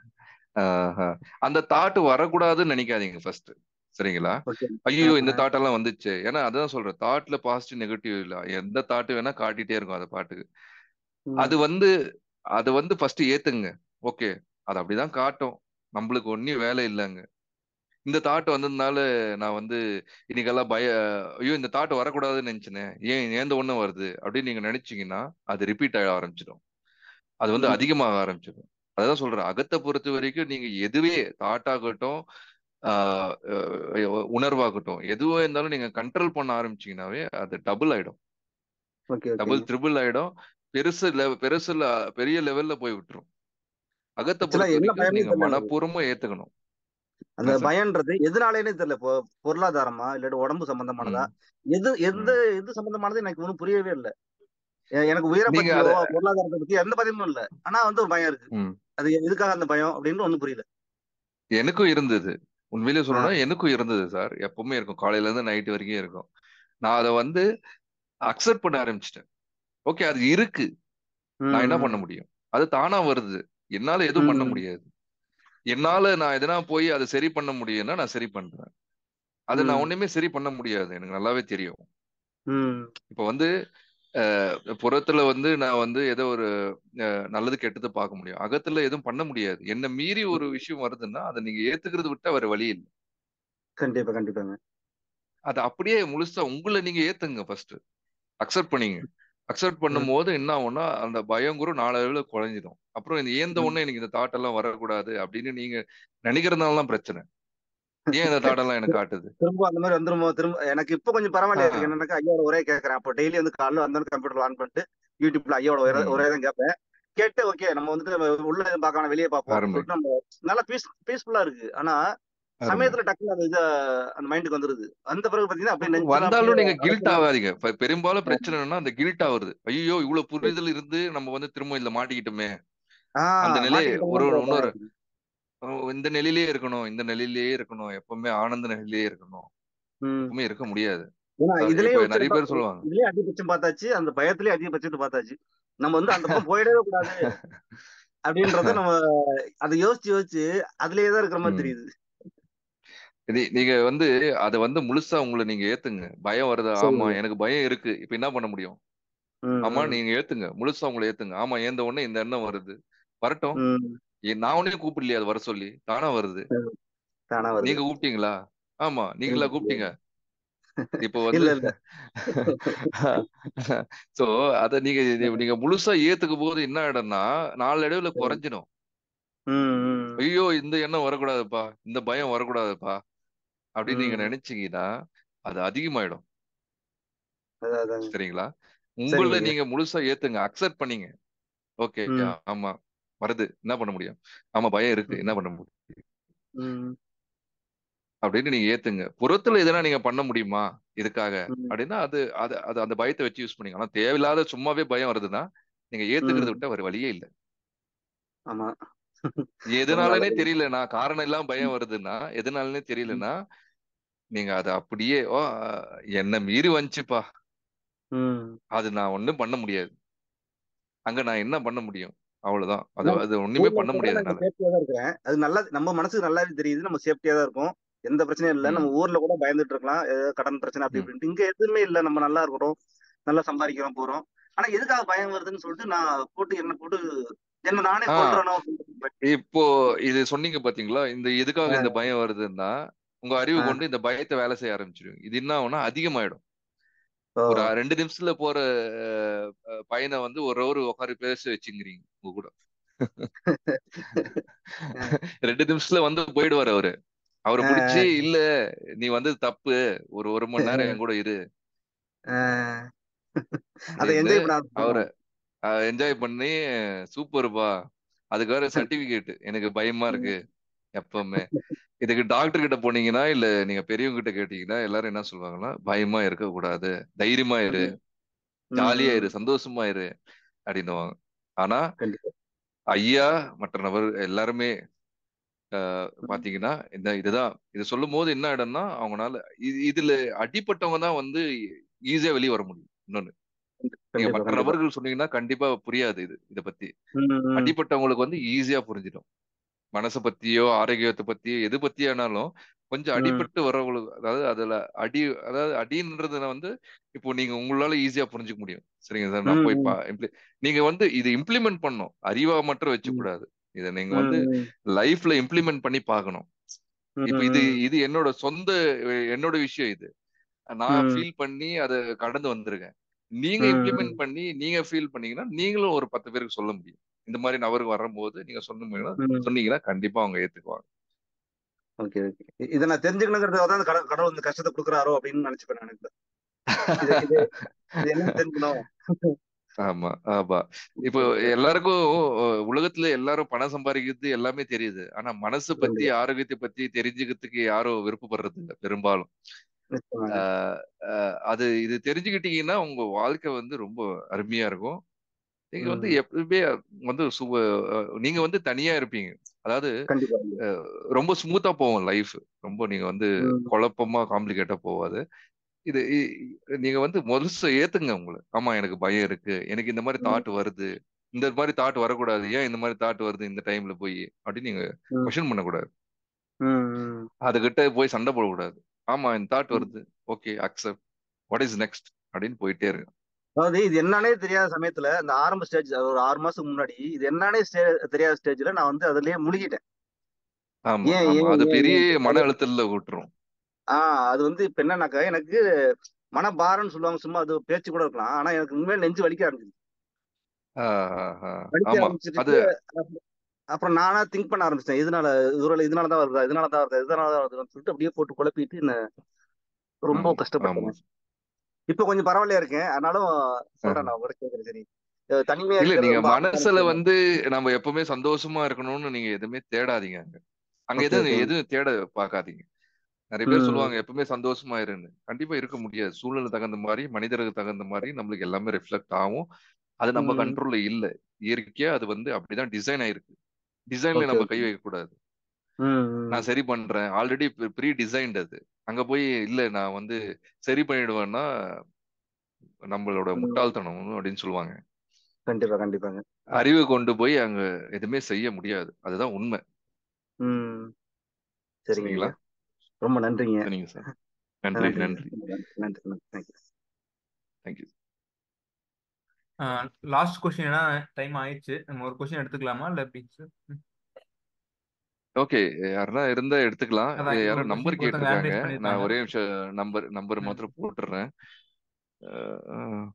ஆஹா. அந்த தாட் வரக்கூடாதுன்னு நினைக்காதீங்க ஃபர்ஸ்ட் சரிங்களா ஓகே ஐயோ இந்த தாட் எல்லாம் வந்துச்சு ஏன்னா அதான் சொல்றேன் தாட்ல பாசிட்டிவ் நெகட்டிவ் இல்ல எந்த தாட் வேணா காட்டிட்டே இருக்கும் அந்த பாட்டுக்கு அது வந்து அது வந்து ஃபர்ஸ்ட் ஏத்துங்க ஓகே அது அப்படிதான் காட்டும் நம்மளுக்கு ஒன்னும் வேலை இல்லைங்க இந்த தாட் வந்ததுனால நான் வந்து இன்னைக்கெல்லாம் பய ஐயோ இந்த தாட் வரக்கூடாதுன்னு நினைச்சேனே ஏன் ஏந்த ஒண்ணு வருது அப்படின்னு நீங்க நினைச்சீங்கன்னா அது ரிப்பீட் ஆக ஆரம்பிச்சிடும் அது வந்து அதிகமாக ஆரம்பிச்சிடும் அதான் சொல்றேன் அகத்தை பொறுத்த வரைக்கும் நீங்க எதுவே தாட்டாகட்டும் ஆஹ் அஹ் உணர்வாகட்டும் எதுவா இருந்தாலும் நீங்க கண்ட்ரோல் பண்ண ஆரம்பிச்சீங்கன்னாவே அது டபுள் ஆயிடும் ஓகே டபுள் ஓகே ட்ரிபிள் ஆயிடும் பெருசு லெவ பெருசு ல- பெரிய லெவல்ல போய் விட்டுரும் அகத்தை ஆக்சுவலா பொறுத்த என்ன வரைக்கும் பயம்னு நீங்க தெரியல எனக்கு. மனப்பூர்வமா ஏத்துக்கணும் அந்த என்ன சார் பயம்ன்றது எதனாலேனே தெரியல இப்போ பொருளாதாரமா இல்லாட்டி உடம்பு சம்பந்தமானதா ம் எது எந்த ம் எது சம்பந்தமானது எனக்கு ஒன்றும் புரியவே இல்லை எனக்கு உயிரை நீங்க பத்தியோ அத பொருளாதாரத்தை பத்தி எந்த பயமும் இல்லை ஆனா வந்து ஒரு பயம் இருக்கு ம் அது எதுக்காக அந்த பயம் அப்படின்னு ஒண்ணும் புரியல எனக்கும் இருந்தது உண்மையிலேயே ஆ, சொல்லணும்னா எனக்கும் இருந்தது சார் எப்பவுமே இருக்கும் காலையில இருந்து நைட் வரைக்கும் இருக்கும் நான் அதை வந்து அக்செப்ட் பண்ண ஆரம்பிச்சிட்டேன் ஓகே அது இருக்கு நான் என்ன பண்ண ம், முடியும் அது தானா வருது என்னால எதுவும் பண்ண ம், முடியாது என்னால நான் எதனா போய் அதை சரி பண்ண முடியும்னா நான் சரி பண்றேன் அதை நான் ம், ஒண்ணுமே சரி பண்ண முடியாது எனக்கு நல்லாவே தெரியும் ம், இப்போ வந்து அஹ், புறத்துல வந்து நான் வந்து ஏதோ ஒரு அஹ், நல்லது கெட்டது பார்க்க முடியும் அகத்துல எதுவும் பண்ண முடியாது என்ன மீறி ஒரு விஷயம் வருதுன்னா அதை நீங்க ஏத்துக்கிறது விட்டா வேற வழி இல்லை கண்டிப்பா கண்டிப்பாங்க அதை அப்படியே முழுசா உங்களை நீங்க ஏத்துங்க ஃபர்ஸ்ட் அக்செப்ட் பண்ணீங்க அக்செப்ட் ம், பண்ணும்போது என்ன ஆகும்னா அந்த பயங்குற நாளளவுல குறைஞ்சிடும் அப்புறம் இந்த ஏந்த ம். உடனே எனக்கு இந்த தாட் எல்லாம் வரக்கூடாது அப்படின்னு நீங்க நினைக்கிறதுனால தான் பிரச்சனை ஏன் இந்த தாட் எல்லாம் எனக்கு காட்டுது திரும்ப அந்த மாதிரி வந்துருமோ திரும்ப எனக்கு இப்போ கொஞ்சம் பரவாயில்லையா இருக்கு ஆஹ் என்னன்னாக்கா ஐயாவோட ஒரே கேட்கறேன் அப்போ டெய்லி வந்து காலைல வந்தோன்னு கம்ப்யூட்டர் ஆன் பண்ணிட்டு யூடியூப்ல ஐயாவோட ஒரே ம் ஒரே தான் கேட்பேன் கேட்டு ஓகே நம்ம வந்துட்டு நம்ம உள்ள எதுவும் பார்க்காம வெளியே பார்ப்போம் அப்படின்னு அருமை சொல்லிட்டு நம்ம நல்லா பீஸ் பீஸ்ஃபுல்லா இருக்கு ஆனா அருமை சமயத்துல டக்குனு அந்த இது அந்த மைண்டுக்கு வந்துருது வந்த பிறகு பாத்தீங்கன்னா அப்படியே நெஞ்செல்லாம் வந்தாலும் அப்படியே நீங்க கில்ட் அடைச்சு ஆகாதீங்க இப்ப பெரும்பாலும் பிரச்சனை என்னன்னா அந்த கில்ட் ஆகுறது ஐயோ இவ்வளவு புரிதல் இருந்து நம்ம வந்து திரும்ப இதுல மாட்டிக்கிட்டோமே அந்த ஆஹ் நிலை ஒரு மாட்டிக்கிட்டோம்ன்ற இன்னொரு பயம் அஹ் இந்த நிலையிலேயே இருக்கணும் இந்த நிலையிலேயே இருக்கணும் எப்பவுமே ஆனந்த நிலையிலேயே இருக்கணும் ம் எப்பவுமே இருக்க முடியாது ஏன்னா அஹ் இதுலயே இப்ப உச்ச நிறைய பேர் சொல்லுவாங்க இதுலயே அதிகபட்சம் பார்த்தாச்சு அந்த பயத்திலேயே அதிகபட்சத்தை பார்த்தாச்சு நம்ம வந்து அந்த பக்கம் போயிடவே கூடாது அப்படின்றத நம்ம அதை யோசிச்சு யோசிச்சு அதுலயே தான் இருக்கிற மாதிரி ம். தெரியுது இது நீங்க வந்து அத வந்து முழுசா உங்களை நீங்க ஏத்துங்க பயம் வருது ஆமா சரிங்க எனக்கு பயம் இருக்கு இப்ப என்ன பண்ண முடியும் ம் ஆமா ம் நீங்க ஏத்துங்க முழுசா உங்களை ஏத்துங்க ஆமா ஏந்த உடனே இந்த எண்ணம் வருது வரட்டும் ம் ஏ- நான் உடனே கூப்பிடலையா அது வர சொல்லி தானா வருது ம். தானா வருது நீங்க கூப்பிட்டீங்களா ஆமா நீங்களா கூப்பிட்டீங்க இப்போ இல்ல வந்து இல்ல சோ அத நீங்க நீ- நீங்க முழுசா ஏத்துக்கும் போது என்ன ஆயிடும்னா நாளடைவுல குறைஞ்சிடும் ம் ம் ஐயோ இந்த எண்ணம் வரக்கூடாதுப்பா இந்த பயம் வரக்கூடாதுப்பா அப்படின்னு நீங்க ம் நினைச்சீங்கன்னா அது அதிகமாயிடும் அதான் அதாங்க சரிங்களா உங்களை சரிங்க நீங்க முழுசா ஏத்துங்க அக்செப்ட் பண்ணீங்க ஓகே ம் ஆமா வருது என்ன பண்ண முடியும் ஆமா பயம் இருக்கு ம் என்ன பண்ண முடியும் ம் அப்படின்னு நீங்க ஏத்துங்க புறத்துல எதனா நீங்க பண்ண முடியுமா இதுக்காக ம் அப்படின்னா அது அது அது அந்த பயத்தை வச்சு யூஸ் பண்ணீங்க ஆனா தேவையில்லாத சும்மாவே பயம் வருதுன்னா நீங்க ஏத்துக்கிறத ம் விட்ட வேற வழியே இல்லை ஆமா ரொம்ப எதனாலனே நல்லது தெரியல நான் காரணம் இல்லாம பயம் வருதுன்னா எதனாலனே ம் தெரியலன்னா நீங்க அதை அப்படியே ஓ என்ன மீறி வந்துச்சுப்பா ம் அது நான் ஒண்ணும் பண்ண முடியாது அங்க நான் என்ன பண்ண முடியும் அவ்வளவுதான் அது ஆனா அது ஒண்ணுமே ஊர்ல பண்ண இருக்கிறதா முடியாது நான் என்னால சேஃப்டியா தான் இருக்கிறேன் அது நல்லா நம்ம மனசுக்கு நல்லாவே தெரியுது நம்ம சேஃப்டியா தான் இருக்கும் எந்த பிரச்சனையும் இல்லை நம்ம ம் ஊர்ல கூட பயந்துட்டு இருக்கலாம் ஏதாவது கடன் பிரச்சனை அப்படி ம் இப்படின்ட்டு இங்க எதுவுமே இல்லை நம்ம நல்லா இருக்கிறோம் நல்லா சம்பாதிக்கிறோம் போறோம் ஆனா எதுக்காக பயம் வருதுன்னு சொல்லிட்டு நான் போட்டு என்ன போட்டு என்ன நானே ஆ கொல்றனோ இப்போ இது சொன்னீங்க பாத்தீங்களா இந்த எதுக்காக இந்த பயம் வருதுன்னா உங்க அறிவு ஆ. கொண்டு இந்த பயத்தை வேலை செய்ய ஆரம்பிச்சிடும் இது என்ன ஆகும்னா அதிகமாயிடும் ஓ ஒரு ரெண்டு நிமிஷத்துல போற அஹ், அஹ், பையனை வந்து ஒரு ஒரு உட்காரு பேச வச்சுங்கிறீங்க உங்க கூட ரெண்டு நிமிஷத்துல வந்து போயிடுவாரு அவரு அவரை ஆ, பிடிச்சி இல்ல நீ வந்து தப்பு ஒரு ஒரு மணி நேரம் என் கூட இரு ஆ. அதை அப்படின்னு என்ஜாய் பண்ண அவரை ஆரம்பிச்சிடணும். என்ஜாய் பண்ணி சூப்பர்ப்பா அதுக்கு வேற சர்டிபிகேட் எனக்கு பயமா இருக்கு எப்பவுமே இதுக்கு டாக்டர் கிட்ட போனீங்கன்னா இல்ல நீங்க பெரியவங்க கிட்ட கேட்டீங்கன்னா எல்லாரும் என்ன சொல்லுவாங்கன்னா பயமா இருக்க கூடாது தைரியமா இரு ம், ஜாலியா ம். இரு சந்தோஷமா இரு அப்படின்னுவாங்க ஆனா கண்டிப்பா ஐயா மற்ற நபர் எல்லாருமே அஹ், பாத்தீங்கன்னா இந்த இதுதான் இது சொல்லும் போது என்ன ஆயிடும்னா அவங்கனால இது இதுல அடிப்பட்டவங்க தான் வந்து ஈஸியா வெளியே வர முடியும் இன்னொன்னு நீங்க கண்டிப்பா மற்ற கண்டிப்பா நபர்கள் சொன்னீங்கன்னா கண்டிப்பா புரியாது இது இத பத்தி ம், ம். அடிப்பட்டவங்களுக்கு வந்து ஈஸியா புரிஞ்சிடும் மனசை பத்தியோ ஆரோக்கியத்தை பத்தியோ எது பத்தியானாலும் கொஞ்சம் ம், அடிபட்டு வரவங்களுக்கு அதாவது அதுல அடி அதாவது அடின்றதுல வந்து இப்போ நீங்க உங்களால ஈஸியா புரிஞ்சுக்க முடியும் சரிங்க சார் நான் ம், போய் ம். பா impli- நீங்க வந்து இது இம்ப்ளிமெண்ட் பண்ணும் அறிவா மட்டும் வச்சு ம், கூடாது இதை நீங்க ம், வந்து ம். லைஃப்ல இம்ப்ளிமெண்ட் பண்ணி பார்க்கணும் ம், இப்ப இது ம். இது என்னோட சொந்த என்னோட விஷயம் இது நான் ம், ஃபீல் பண்ணி அதை கடந்து வந்திருக்கேன் நீங்க ம், இம்ப்ளிமெண்ட் ம். பண்ணி நீங்க ஃபீல் பண்ணீங்கன்னா நீங்களும் ஒரு பத்து பேருக்கு சொல்ல முடியும் இந்த மாதிரி நபருக்கு வரும்போது நீங்க சொன்னீங்கன்னா ம். சொன்னீங்கன்னா கண்டிப்பா அவங்க ஏத்துக்குவாங்க ஓகே ஓகே இதை நான் தெரிஞ்சுக்கணுங்கிறதுக்காக தான் அந்த கடவுள் கடவுள் இந்த கஷ்டத்தை கொடுக்குறாரோ அப்படின்னு நினைச்சுப்பேன் நான் இப்ப. இது இது இது என்ன தெரிஞ்சுக்கணும் ஆமா ஆமா இப்போ எல்லாருக்கும் அஹ், உலகத்துல எல்லாரும் பணம் சம்பாதிக்கிறது எல்லாமே தெரியுது ஆனா மனசு பத்தி கண்டிப்பா ஆரோக்கியத்தை பத்தி தெரிஞ்சுக்கிறதுக்கு யாரும் விருப்பப்படுறது இல்லை பெரும்பாலும் நிச்சயமாங்க ஆஹ் ஆஹ் அது இது தெரிஞ்சுக்கிட்டீங்கன்னா உங்க வாழ்க்கை வந்து ரொம்ப அருமையா இருக்கும் நீங்க வந்து ம். எப்பவுமே வந்து சுவ அஹ் நீங்க வந்து தனியா இருப்பீங்க அதாவது கண்டிப்பா அஹ் ரொம்ப ஸ்மூத்தா போகும் லைஃப் ரொம்ப நீங்க வந்து ம். குழப்பமா காம்ப்ளிகேட்டா போகாது இது இ- இ- நீங்க வந்து முதல்ல ஏத்துங்க உங்களை ஆமா எனக்கு பயம் இருக்கு எனக்கு இந்த மாதிரி ம். தாட் வருது இந்த மாதிரி தாட் வரக்கூடாது ஏன் இந்த மாதிரி தாட் வருது இந்த டைம்ல போய் அப்படின்னு நீங்க ம். கொஸ்டின் பண்ணக்கூடாது ம். ம். அதுகிட்ட போய் சண்டை போடக்கூடாது ஆமா இந்த தாட் ம். வருது okay accept what is next அப்படின்னு போயிட்டே இருக்கு அதாவது இது என்னன்னே தெரியாத சமயத்துல இந்த ஆரம்ப ஸ்டேஜ் ஒரு ஆறு மாசத்துக்கு முன்னாடி இது என்னன்னே ஸ்டே- தெரியாத ஸ்டேஜ்ல நான் வந்து அதுலயே முழுகிட்டேன் ஆமா ஏன் ஆமா ஏன் அது ஏன் பெரிய ஏன் மன அது அழுத்தத்துல விட்டுரும் ஆஹ் அது வந்து இப்ப என்னன்னாக்கா எனக்கு மனபாரம்னு சொல்லுவாங்க சும்மா அது பேச்சு கூட இருக்கலாம் ஆனா எனக்கு உண்மையில நெஞ்சு வலிக்க ஆரம்பிச்சிருச்சு ஆஹ் ஆஹ் ஆஹ் வலிக்க ஆமா ஆரம்பிச்சிருச்சு அது அப்புறம் அப்புறம் நானா திங்க் பண்ண ஆரம்பிச்சிட்டேன் இதனால இதனால இதனால தான் வருதா இதனால தான் வருதா இதனால தான் வருதுன்னு சொல்லிட்டு அப்படியே போட்டு குழப்பிட்டு என்ன ரொம்ப ஆமா ஆமா கஷ்டப்பட்டேன் இப்ப கொஞ்சம் பரவாயில்லையா இருக்கேன் ஆனாலும் சொல்றேன் ஆஹ். நான் கூட கேட்கறேன் சரி அஹ் தனிமையா இல்ல இருக்கிறது நீங்க ரொம்ப மனசுல ஆபத்தான வந்து நம்ம எப்பவுமே சந்தோஷமா இருக்கணும்னு நீங்க எதுவுமே தேடாதீங்க அங்க அங்க ஓகே எதுவும் ஓகே எதுவும் தேட பார்க்காதீங்க நிறைய பேர் ம் சொல்லுவாங்க எப்பவுமே சந்தோஷமா இருன்னு கண்டிப்பா இருக்க முடியாது சூழ்நிலை தகுந்த மாதிரி மனிதருக்கு தகுந்த மாதிரி நம்மளுக்கு எல்லாமே ரிஃப்ளெக்ட் ஆகும் அது நம்ம ம் கண்ட்ரோல்ல இல்ல இயற்கையா அது வந்து அப்படிதான் டிசைன் ஆயிருக்கு டிசைன்ல ஓகே நம்ம ஓகே கை வைக்க கூடாது ம் நான் ம் சரி பண்றேன் ஆல்ரெடி ப்ரீ டிசைன்டு அது அங்க போய் இல்ல நான் வந்து சரி பண்ணிடுவேன்னா நம்மளோட ம் முட்டாள்தனம் அப்படின்னு சொல்லுவாங்க கண்டிப்பா கண்டிப்பாங்க அறிவை கொண்டு போய் அங்க எதுவுமே செய்ய முடியாது அதுதான் உண்மை ம் சரிங்க சரிங்களா ஐயா ரொம்ப நன்றிங்க சரிங்க சார் நன்றி நன்றி நன்றி நன்றி நன்றி தேங்க்யூ தேங்க்யூ லாஸ்ட் கொஸ்டின் ஏன்னா டைம் ஆயிடுச்சு நம்ம ஒரு கொஸ்டின் எடுத்துக்கலாமா இல்ல எப்படி சார் ஓகே யாருன்னா இருந்தா எடுத்துக்கலாம் அதான் இது இது யாரோ ஒரு நம்பர் கொஸ்டின் ஒருத்தவங்க கேட்டிருக்காங்க ஹேண்ட் ரைஸ் நான் பண்ணியிருக்காங்க ஒரே நிமிஷம் நம்பர் நம்பர் ம் மாத்திரம் போட்டுடுறேன் அஹ், அஹ்,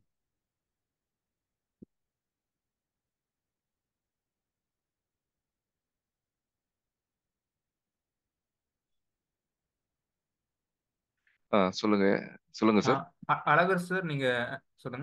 ஆ சொல்லுங்க சொல்லுங்க சார் ஆ, அ- அழகர் சார் நீங்க சொல்லுங்க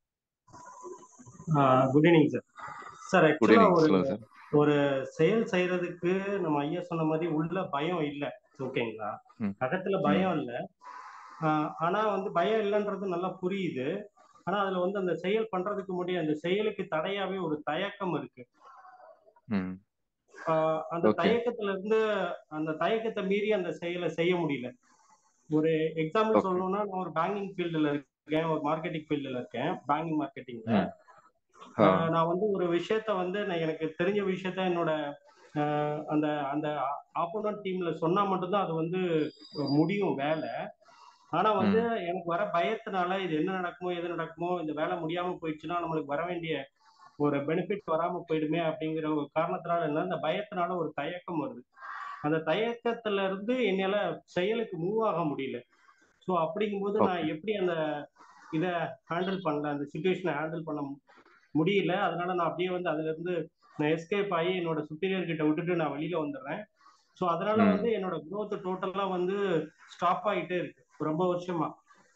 good evening sir sir good actually evening ஒரு சொல்லுங்க சார் ஒரு செயல் செய்யறதுக்கு நம்ம ஐயா சொன்ன மாதிரி உள்ள பயம் இல்ல ஓகேங்களா ம் அகத்துல ம் பயம் இல்ல ஆஹ் ஆனா வந்து பயம் இல்லைன்றது நல்லா புரியுது ஆனா அதுல வந்து அந்த செயல் பண்றதுக்கு முன்னாடி அந்த செயலுக்கு தடையாவே ஒரு தயக்கம் இருக்கு ம் ஆஹ் அந்த ஓகே தயக்கத்துல இருந்து அந்த தயக்கத்தை மீறி அந்த செயலை செய்ய முடியல ஒரு எக்ஸாம்பிள் ஓகே சொல்லணும்னா நான் ஒரு பேங்கிங் ஃபீல்டுல இருக்கேன் ஒரு மார்க்கெட்டிங் ஃபீல்டுல இருக்கேன் பேங்கிங் மார்க்கெட்டிங்ல ம் ஆ ஆஹ் நான் வந்து ஒரு விஷயத்த வந்து நான் எனக்கு தெரிஞ்ச விஷயத்த என்னோட ஆஹ் அந்த அந்த ஆப்போனன்ட் டீம்ல சொன்னா மட்டும்தான் அது வந்து முடியும் வேலை ஆனா வந்து ம் எனக்கு வர பயத்தினால இது என்ன நடக்குமோ எது நடக்குமோ இந்த வேலை முடியாம போயிடுச்சுன்னா நம்மளுக்கு வர வேண்டிய ஒரு பெனிஃபிட் வராம போயிடுமே அப்படிங்கிற ஒரு காரணத்தினால என்ன இந்த பயத்தினால ஒரு தயக்கம் வருது அந்த தயக்கத்துல இருந்து என்னால செயலுக்கு மூவ் ஆக முடியல ஸோ அப்படிங்கும்போது ஓகே நான் எப்படி அந்த இதை ஹேண்டில் பண்ணல அந்த சுச்சுவேஷனை ஹேண்டில் பண்ண முடியல அதனால நான் அப்படியே வந்து அதுல இருந்து நான் எஸ்கேப் ஆகி என்னோட சுப்பீரியர் கிட்ட விட்டுட்டு நான் வெளியில வந்துடுறேன் ஸோ அதனால ம் வந்து என்னோட growth டோட்டலா வந்து ஸ்டாப் ஆகிட்டே இருக்கு ரொம்ப வருஷமா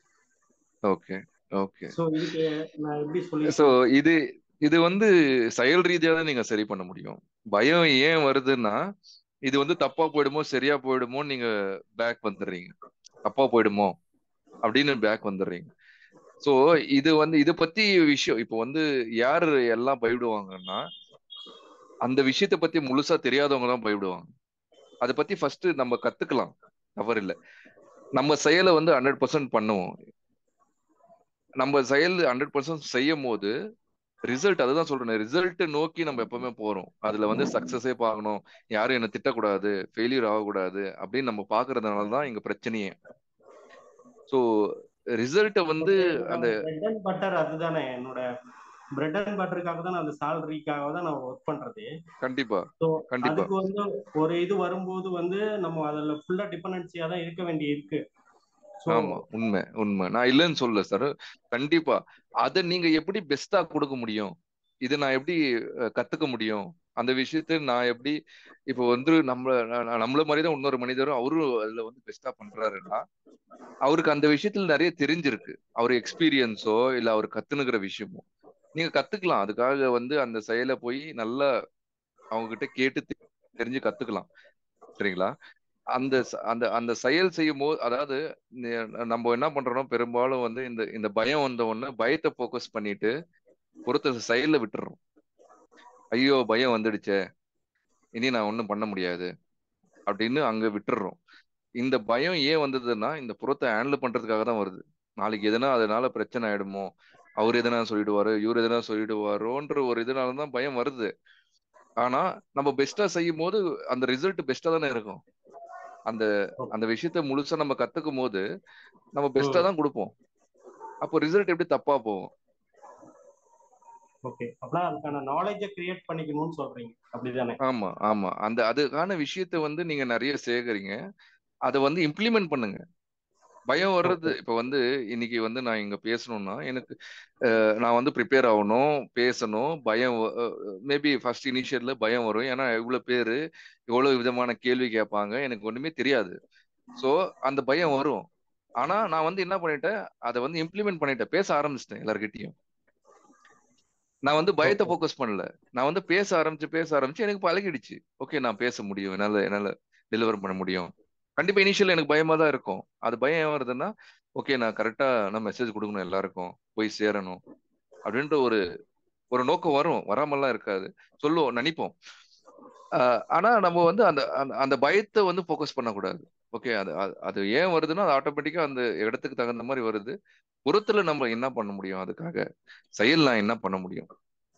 ஓகே ஓகே ஸோ இதுக்கு நான் எப்படி ஸோ சொல்யூஷன் இது இது வந்து செயல் ரீதியா தான் நீங்க சரி பண்ண முடியும் பயம் ஏன் வருதுன்னா இது வந்து தப்பா போயிடுமோ சரியா போயிடுமோ நீங்க பேக் வந்துடுறீங்க தப்பா போயிடுமோ அப்படின்னு பேக் வந்துடுறீங்க சோ இது வந்து இத பத்தி விஷயம் இப்போ வந்து யாரு எல்லாம் பயப்படுவாங்கன்னா அந்த விஷயத்த பத்தி முழுசா தெரியாதவங்க தான் பயப்படுவாங்க அதை பத்தி ஃபர்ஸ்ட் நம்ம கத்துக்கலாம் தவறு இல்லை நம்ம செயலை வந்து ஹண்ட்ரட் பர்சன்ட் பண்ணுவோம் நம்ம செயல் ஹண்ட்ரட் பர்சன்ட் செய்யும் போது ரிசல்ட் அதுதான் சொல்றேன் ரிசல்ட் நோக்கி நம்ம எப்பவுமே போறோம் அதுல வந்து சக்சஸே பார்க்கணும் யாரும் என்ன திட்டக்கூடாது ஃபெயிலியர் ஆகக்கூடாது அப்படின்னு நம்ம பாக்குறதுனால தான் இங்க பிரச்சனையே ஸோ ரிசல்ட்டை வந்து அந்த பிரெட் அண்ட் பட்டர் அதுதானே என்னோட பிரெட் அண்ட் பட்டருக்காக தான் நான் அந்த சேலரிக்காக தான் நான் ஒர்க் பண்றது கண்டிப்பா ஸோ கண்டிப்பா அதுக்கு வந்து ஒரு இது வரும்போது வந்து நம்ம அதுல ஃபுல்லா டிபெண்டன்சியா தான் இருக்க வேண்டி இருக்கு ஸோ ஆமா உண்மை உண்மை நான் இல்லைன்னு சொல்ல சார் கண்டிப்பா அதை நீங்க எப்படி பெஸ்டா கொடுக்க முடியும் இதை நான் எப்படி அஹ், கத்துக்க முடியும் அந்த விஷயத்த நான் எப்படி இப்போ வந்து நம்ம ந- நம்மள மாதிரி தான் இன்னொரு மனிதரும் அவரும் அதுல வந்து பெஸ்டா பண்றாருன்னா அவருக்கு அந்த விஷயத்துல நிறைய தெரிஞ்சிருக்கு அவர் எக்ஸ்பீரியன்ஸோ இல்ல அவர் கத்துனுக்கிற விஷயமோ நீங்க கத்துக்கலாம் அதுக்காக வந்து அந்த செயலை போய் நல்லா அவங்க கிட்ட கேட்டு தெ- தெரிஞ்சு கத்துக்கலாம் சரிங்களா அந்த ச- அந்த அந்த செயல் செய்யும் போது அதாவது ந- நம்ம என்ன பண்றோம் பெரும்பாலும் வந்து இந்த இந்த பயம் வந்த உடனே பயத்தை ஃபோக்கஸ் பண்ணிட்டு ஒருத்தர் செயல்ல விட்டுறோம் ஐயோ பயம் வந்துடுச்சே இனி நான் ஒன்றும் பண்ண முடியாது அப்படின்னு அங்க விட்டுறோம் இந்த பயம் ஏன் வந்ததுன்னா இந்த புறத்தை ஹேண்டில் பண்றதுக்காக தான் வருது நாளைக்கு எதனா அதனால பிரச்சனை ஆயிடுமோ அவர் எதனா சொல்லிடுவாரு இவர் எதனா சொல்லிடுவாரோன்ற ஒரு இதனால தான் பயம் வருது ஆனா நம்ம பெஸ்டா செய்யும் போது அந்த ரிசல்ட் பெஸ்டா தானே இருக்கும் அந்த அந்த விஷயத்த முழுசா நம்ம கத்துக்கும் போது நம்ம பெஸ்டா தான் கொடுப்போம் அப்போ ரிசல்ட் எப்படி தப்பா போகும் ஓகே அப்படின்னா அதுக்கான நாலேஜை கிரியேட் பண்ணிக்கணும்னு சொல்றீங்க அப்படிதானே ஆமா ஆமா அந்த அதுக்கான விஷயத்த வந்து நீங்க நிறைய சேகரிங்க அதை வந்து இம்ப்ளிமெண்ட் பண்ணுங்க பயம் வர்றது ஓகே இப்ப வந்து இன்னைக்கு வந்து நான் இங்க பேசணும்னா எனக்கு அஹ், நான் வந்து ப்ரிப்பேர் ஆகணும் பேசணும் பயம் மேபி ஃபர்ஸ்ட் இனிஷியல்ல பயம் வரும் ஏன்னா இவ்வளவு பேரு இவ்வளவு விதமான கேள்வி கேட்பாங்க எனக்கு ஒண்ணுமே தெரியாது சோ அந்த பயம் வரும் ஆனா நான் வந்து என்ன பண்ணிட்டேன் அதை வந்து இம்ப்ளிமெண்ட் பண்ணிட்டேன் பேச ஆரம்பிச்சிட்டேன் எல்லார்கிட்டயும் நான் வந்து பயத்தை ஓகே ஃபோக்கஸ் பண்ணல நான் வந்து பேச ஆரம்பிச்சு பேச ஆரம்பிச்சு எனக்கு பழகிடுச்சு ஓகே நான் பேச முடியும் என்னால என்னால டெலிவர் பண்ண முடியும் கண்டிப்பா இனிஷியல் எனக்கு பயமா தான் இருக்கும் அது பயம் ஏன் வருதுன்னா ஓகே நான் கரெக்டா நான் மெசேஜ் கொடுக்கணும் எல்லாருக்கும் போய் சேரணும் அப்படின்ற ஒரு ஒரு நோக்கம் வரும் வராமல்லாம் இருக்காது சொல்லுவோம் நினைப்போம் ஆஹ் ஆனா நம்ம வந்து அந்த அந்த அந்த பயத்தை வந்து ஃபோக்கஸ் பண்ணக்கூடாது ஓகே அது அது அது ஏன் வருதுன்னா அது ஆட்டோமேட்டிக்கா அந்த இடத்துக்கு தகுந்த மாதிரி வருது புறத்துல நம்ம என்ன பண்ண முடியும் அதுக்காக செயல் நான் என்ன பண்ண முடியும்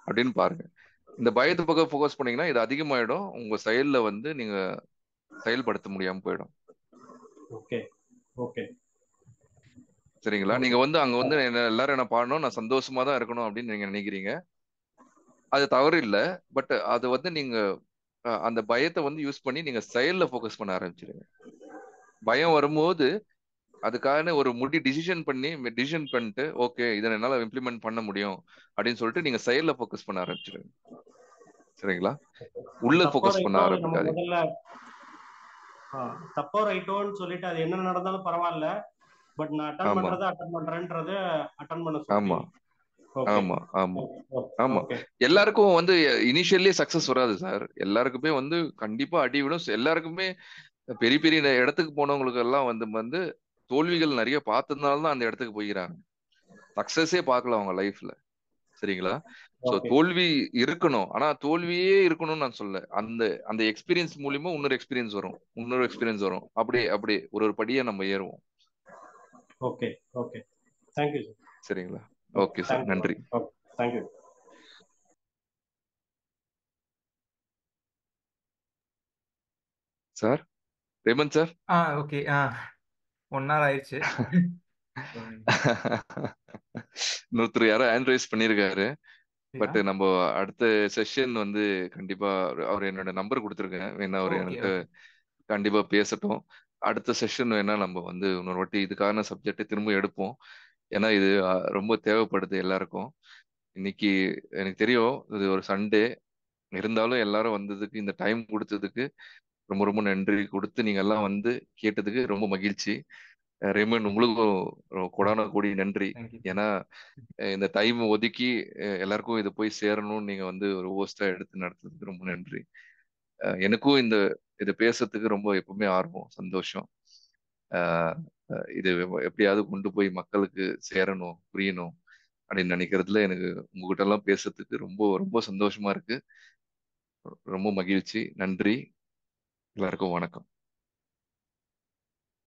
அப்படின்னு பாருங்க இந்த பயத்து பக்கம் ஃபோக்கஸ் பண்ணீங்கன்னா இது அதிகமாயிடும் உங்க செயல்ல வந்து நீங்க செயல்படுத்த முடியாம போயிடும் ஓகே ஓகே சரிங்களா நீங்க வந்து அங்க வந்து என்ன எல்லாரும் என்ன பாடணும் நான் சந்தோஷமா தான் இருக்கணும் அப்படின்னு நீங்க நினைக்கிறீங்க அது தவறு இல்லை பட் அது வந்து நீங்க அஹ், அந்த பயத்தை வந்து யூஸ் பண்ணி நீங்க செயல்ல ஃபோக்கஸ் பண்ண ஆரம்பிச்சிடுங்க பயம் வரும்போது அதுக்கான ஒரு முடி டிசிஷன் பண்ணி டிசிஷன் பண்ணிட்டு ஓகே இதை என்னால இம்ப்ளிமெண்ட் பண்ண முடியும் அப்படின்னு சொல்லிட்டு நீங்க செயல்ல ஃபோக்கஸ் பண்ண ஆரம்பிச்சிடுங்க சரிங்களா உள்ள தப்போ ஃபோக்கஸ் பண்ண ரைட்டோ நம்ம ஆரம்பிக்காதீங்க முதல்ல ஆ, தப்போ ரைட்டோன்னு சொல்லிட்டு அது என்ன நடந்தாலும் பரவாயில்ல பட் நான் அட்டன் ஆமா பண்றதை அட்டன் பண்றேன்றத அட்டன் பண்ண ஆமா சொல்றீங்க ஓகே ஆமா ஆமா ஆமா ஓகே எல்லாருக்கும் வந்து இனிஷியல்லி சக்சஸ் வராது சார் எல்லாருக்குமே வந்து கண்டிப்பா அடி விடும் எல்லாருக்குமே பெரிய பெரிய இடத்துக்கு போனவங்களுக்கு எல்லாம் வந்து வந்து தோல்விகள் நிறைய பார்த்ததுனால தான் அந்த இடத்துக்கு போயிறாங்க சக்சஸே பார்க்கல அவங்க லைஃப்ல சரிங்களா சோ ஓகே தோல்வி இருக்கணும் ஆனா தோல்வியே இருக்கணும்னு நான் சொல்ல அந்த அந்த எக்ஸ்பீரியன்ஸ் மூலியமா இன்னொரு எக்ஸ்பீரியன்ஸ் வரும் இன்னொரு எக்ஸ்பீரியன்ஸ் வரும் அப்படியே அப்படியே ஒரு ஒரு படியா நம்ம ஏறுவோம் ஓகே ஓகே தேங்க்யூ சார் சரிங்களா ஓகே சார் தேங்க்யூ நன்றி okay thank you sir Raman sir ஆ ஓகே ஆ ஒன் ஹவர் ஆயிடுச்சு இன்னொருத்தர் யாரோ ஹேண்ட் ரைஸ் பண்ணியிருக்காரு சரியா பட் நம்ம அடுத்த செஷன் வந்து கண்டிப்பா அவர் அவர் என்னோட நம்பர் கொடுத்துருக்கேன் வேணா அவர் ஓகே என்கிட்ட ஓகே கண்டிப்பா பேசட்டும் அடுத்த செஷன் வேணா நம்ம வந்து இன்னொரு வாட்டி இதுக்கான சப்ஜெக்ட் திரும்ப எடுப்போம் ஏன்னா இது அஹ், ரொம்ப தேவைப்படுது எல்லாருக்கும் இன்னைக்கு எனக்கு தெரியும் இது ஒரு சண்டே இருந்தாலும் எல்லாரும் வந்ததுக்கு இந்த டைம் கொடுத்ததுக்கு ரொம்ப ரொம்ப நன்றி கொடுத்து நீங்க எல்லாம் வந்து கேட்டதுக்கு ரொம்ப மகிழ்ச்சி அஹ் ரேமன் உங்களுக்கும் ரொ- கொடான கோடி நன்றி தேங்க்யூ ஏன்னா அஹ் இந்த டைம் ஒதுக்கி அஹ் எல்லாருக்கும் இது போய் சேரணும்னு நீங்க வந்து ஒரு ஹோஸ்டா எடுத்து நடத்துறதுக்கு ரொம்ப நன்றி அஹ் எனக்கும் இந்த இது பேசுறதுக்கு ரொம்ப எப்பவுமே ஆர்வம் சந்தோஷம் அஹ் அஹ் இது எப்படியாவது கொண்டு போய் மக்களுக்கு சேரணும் புரியணும் அப்படின்னு நினைக்கிறதுல எனக்கு உங்ககிட்ட எல்லாம் பேசுறதுக்கு ரொம்ப ரொம்ப சந்தோஷமா இருக்கு ரொம்ப மகிழ்ச்சி நன்றி எல்லாருக்கும் வணக்கம்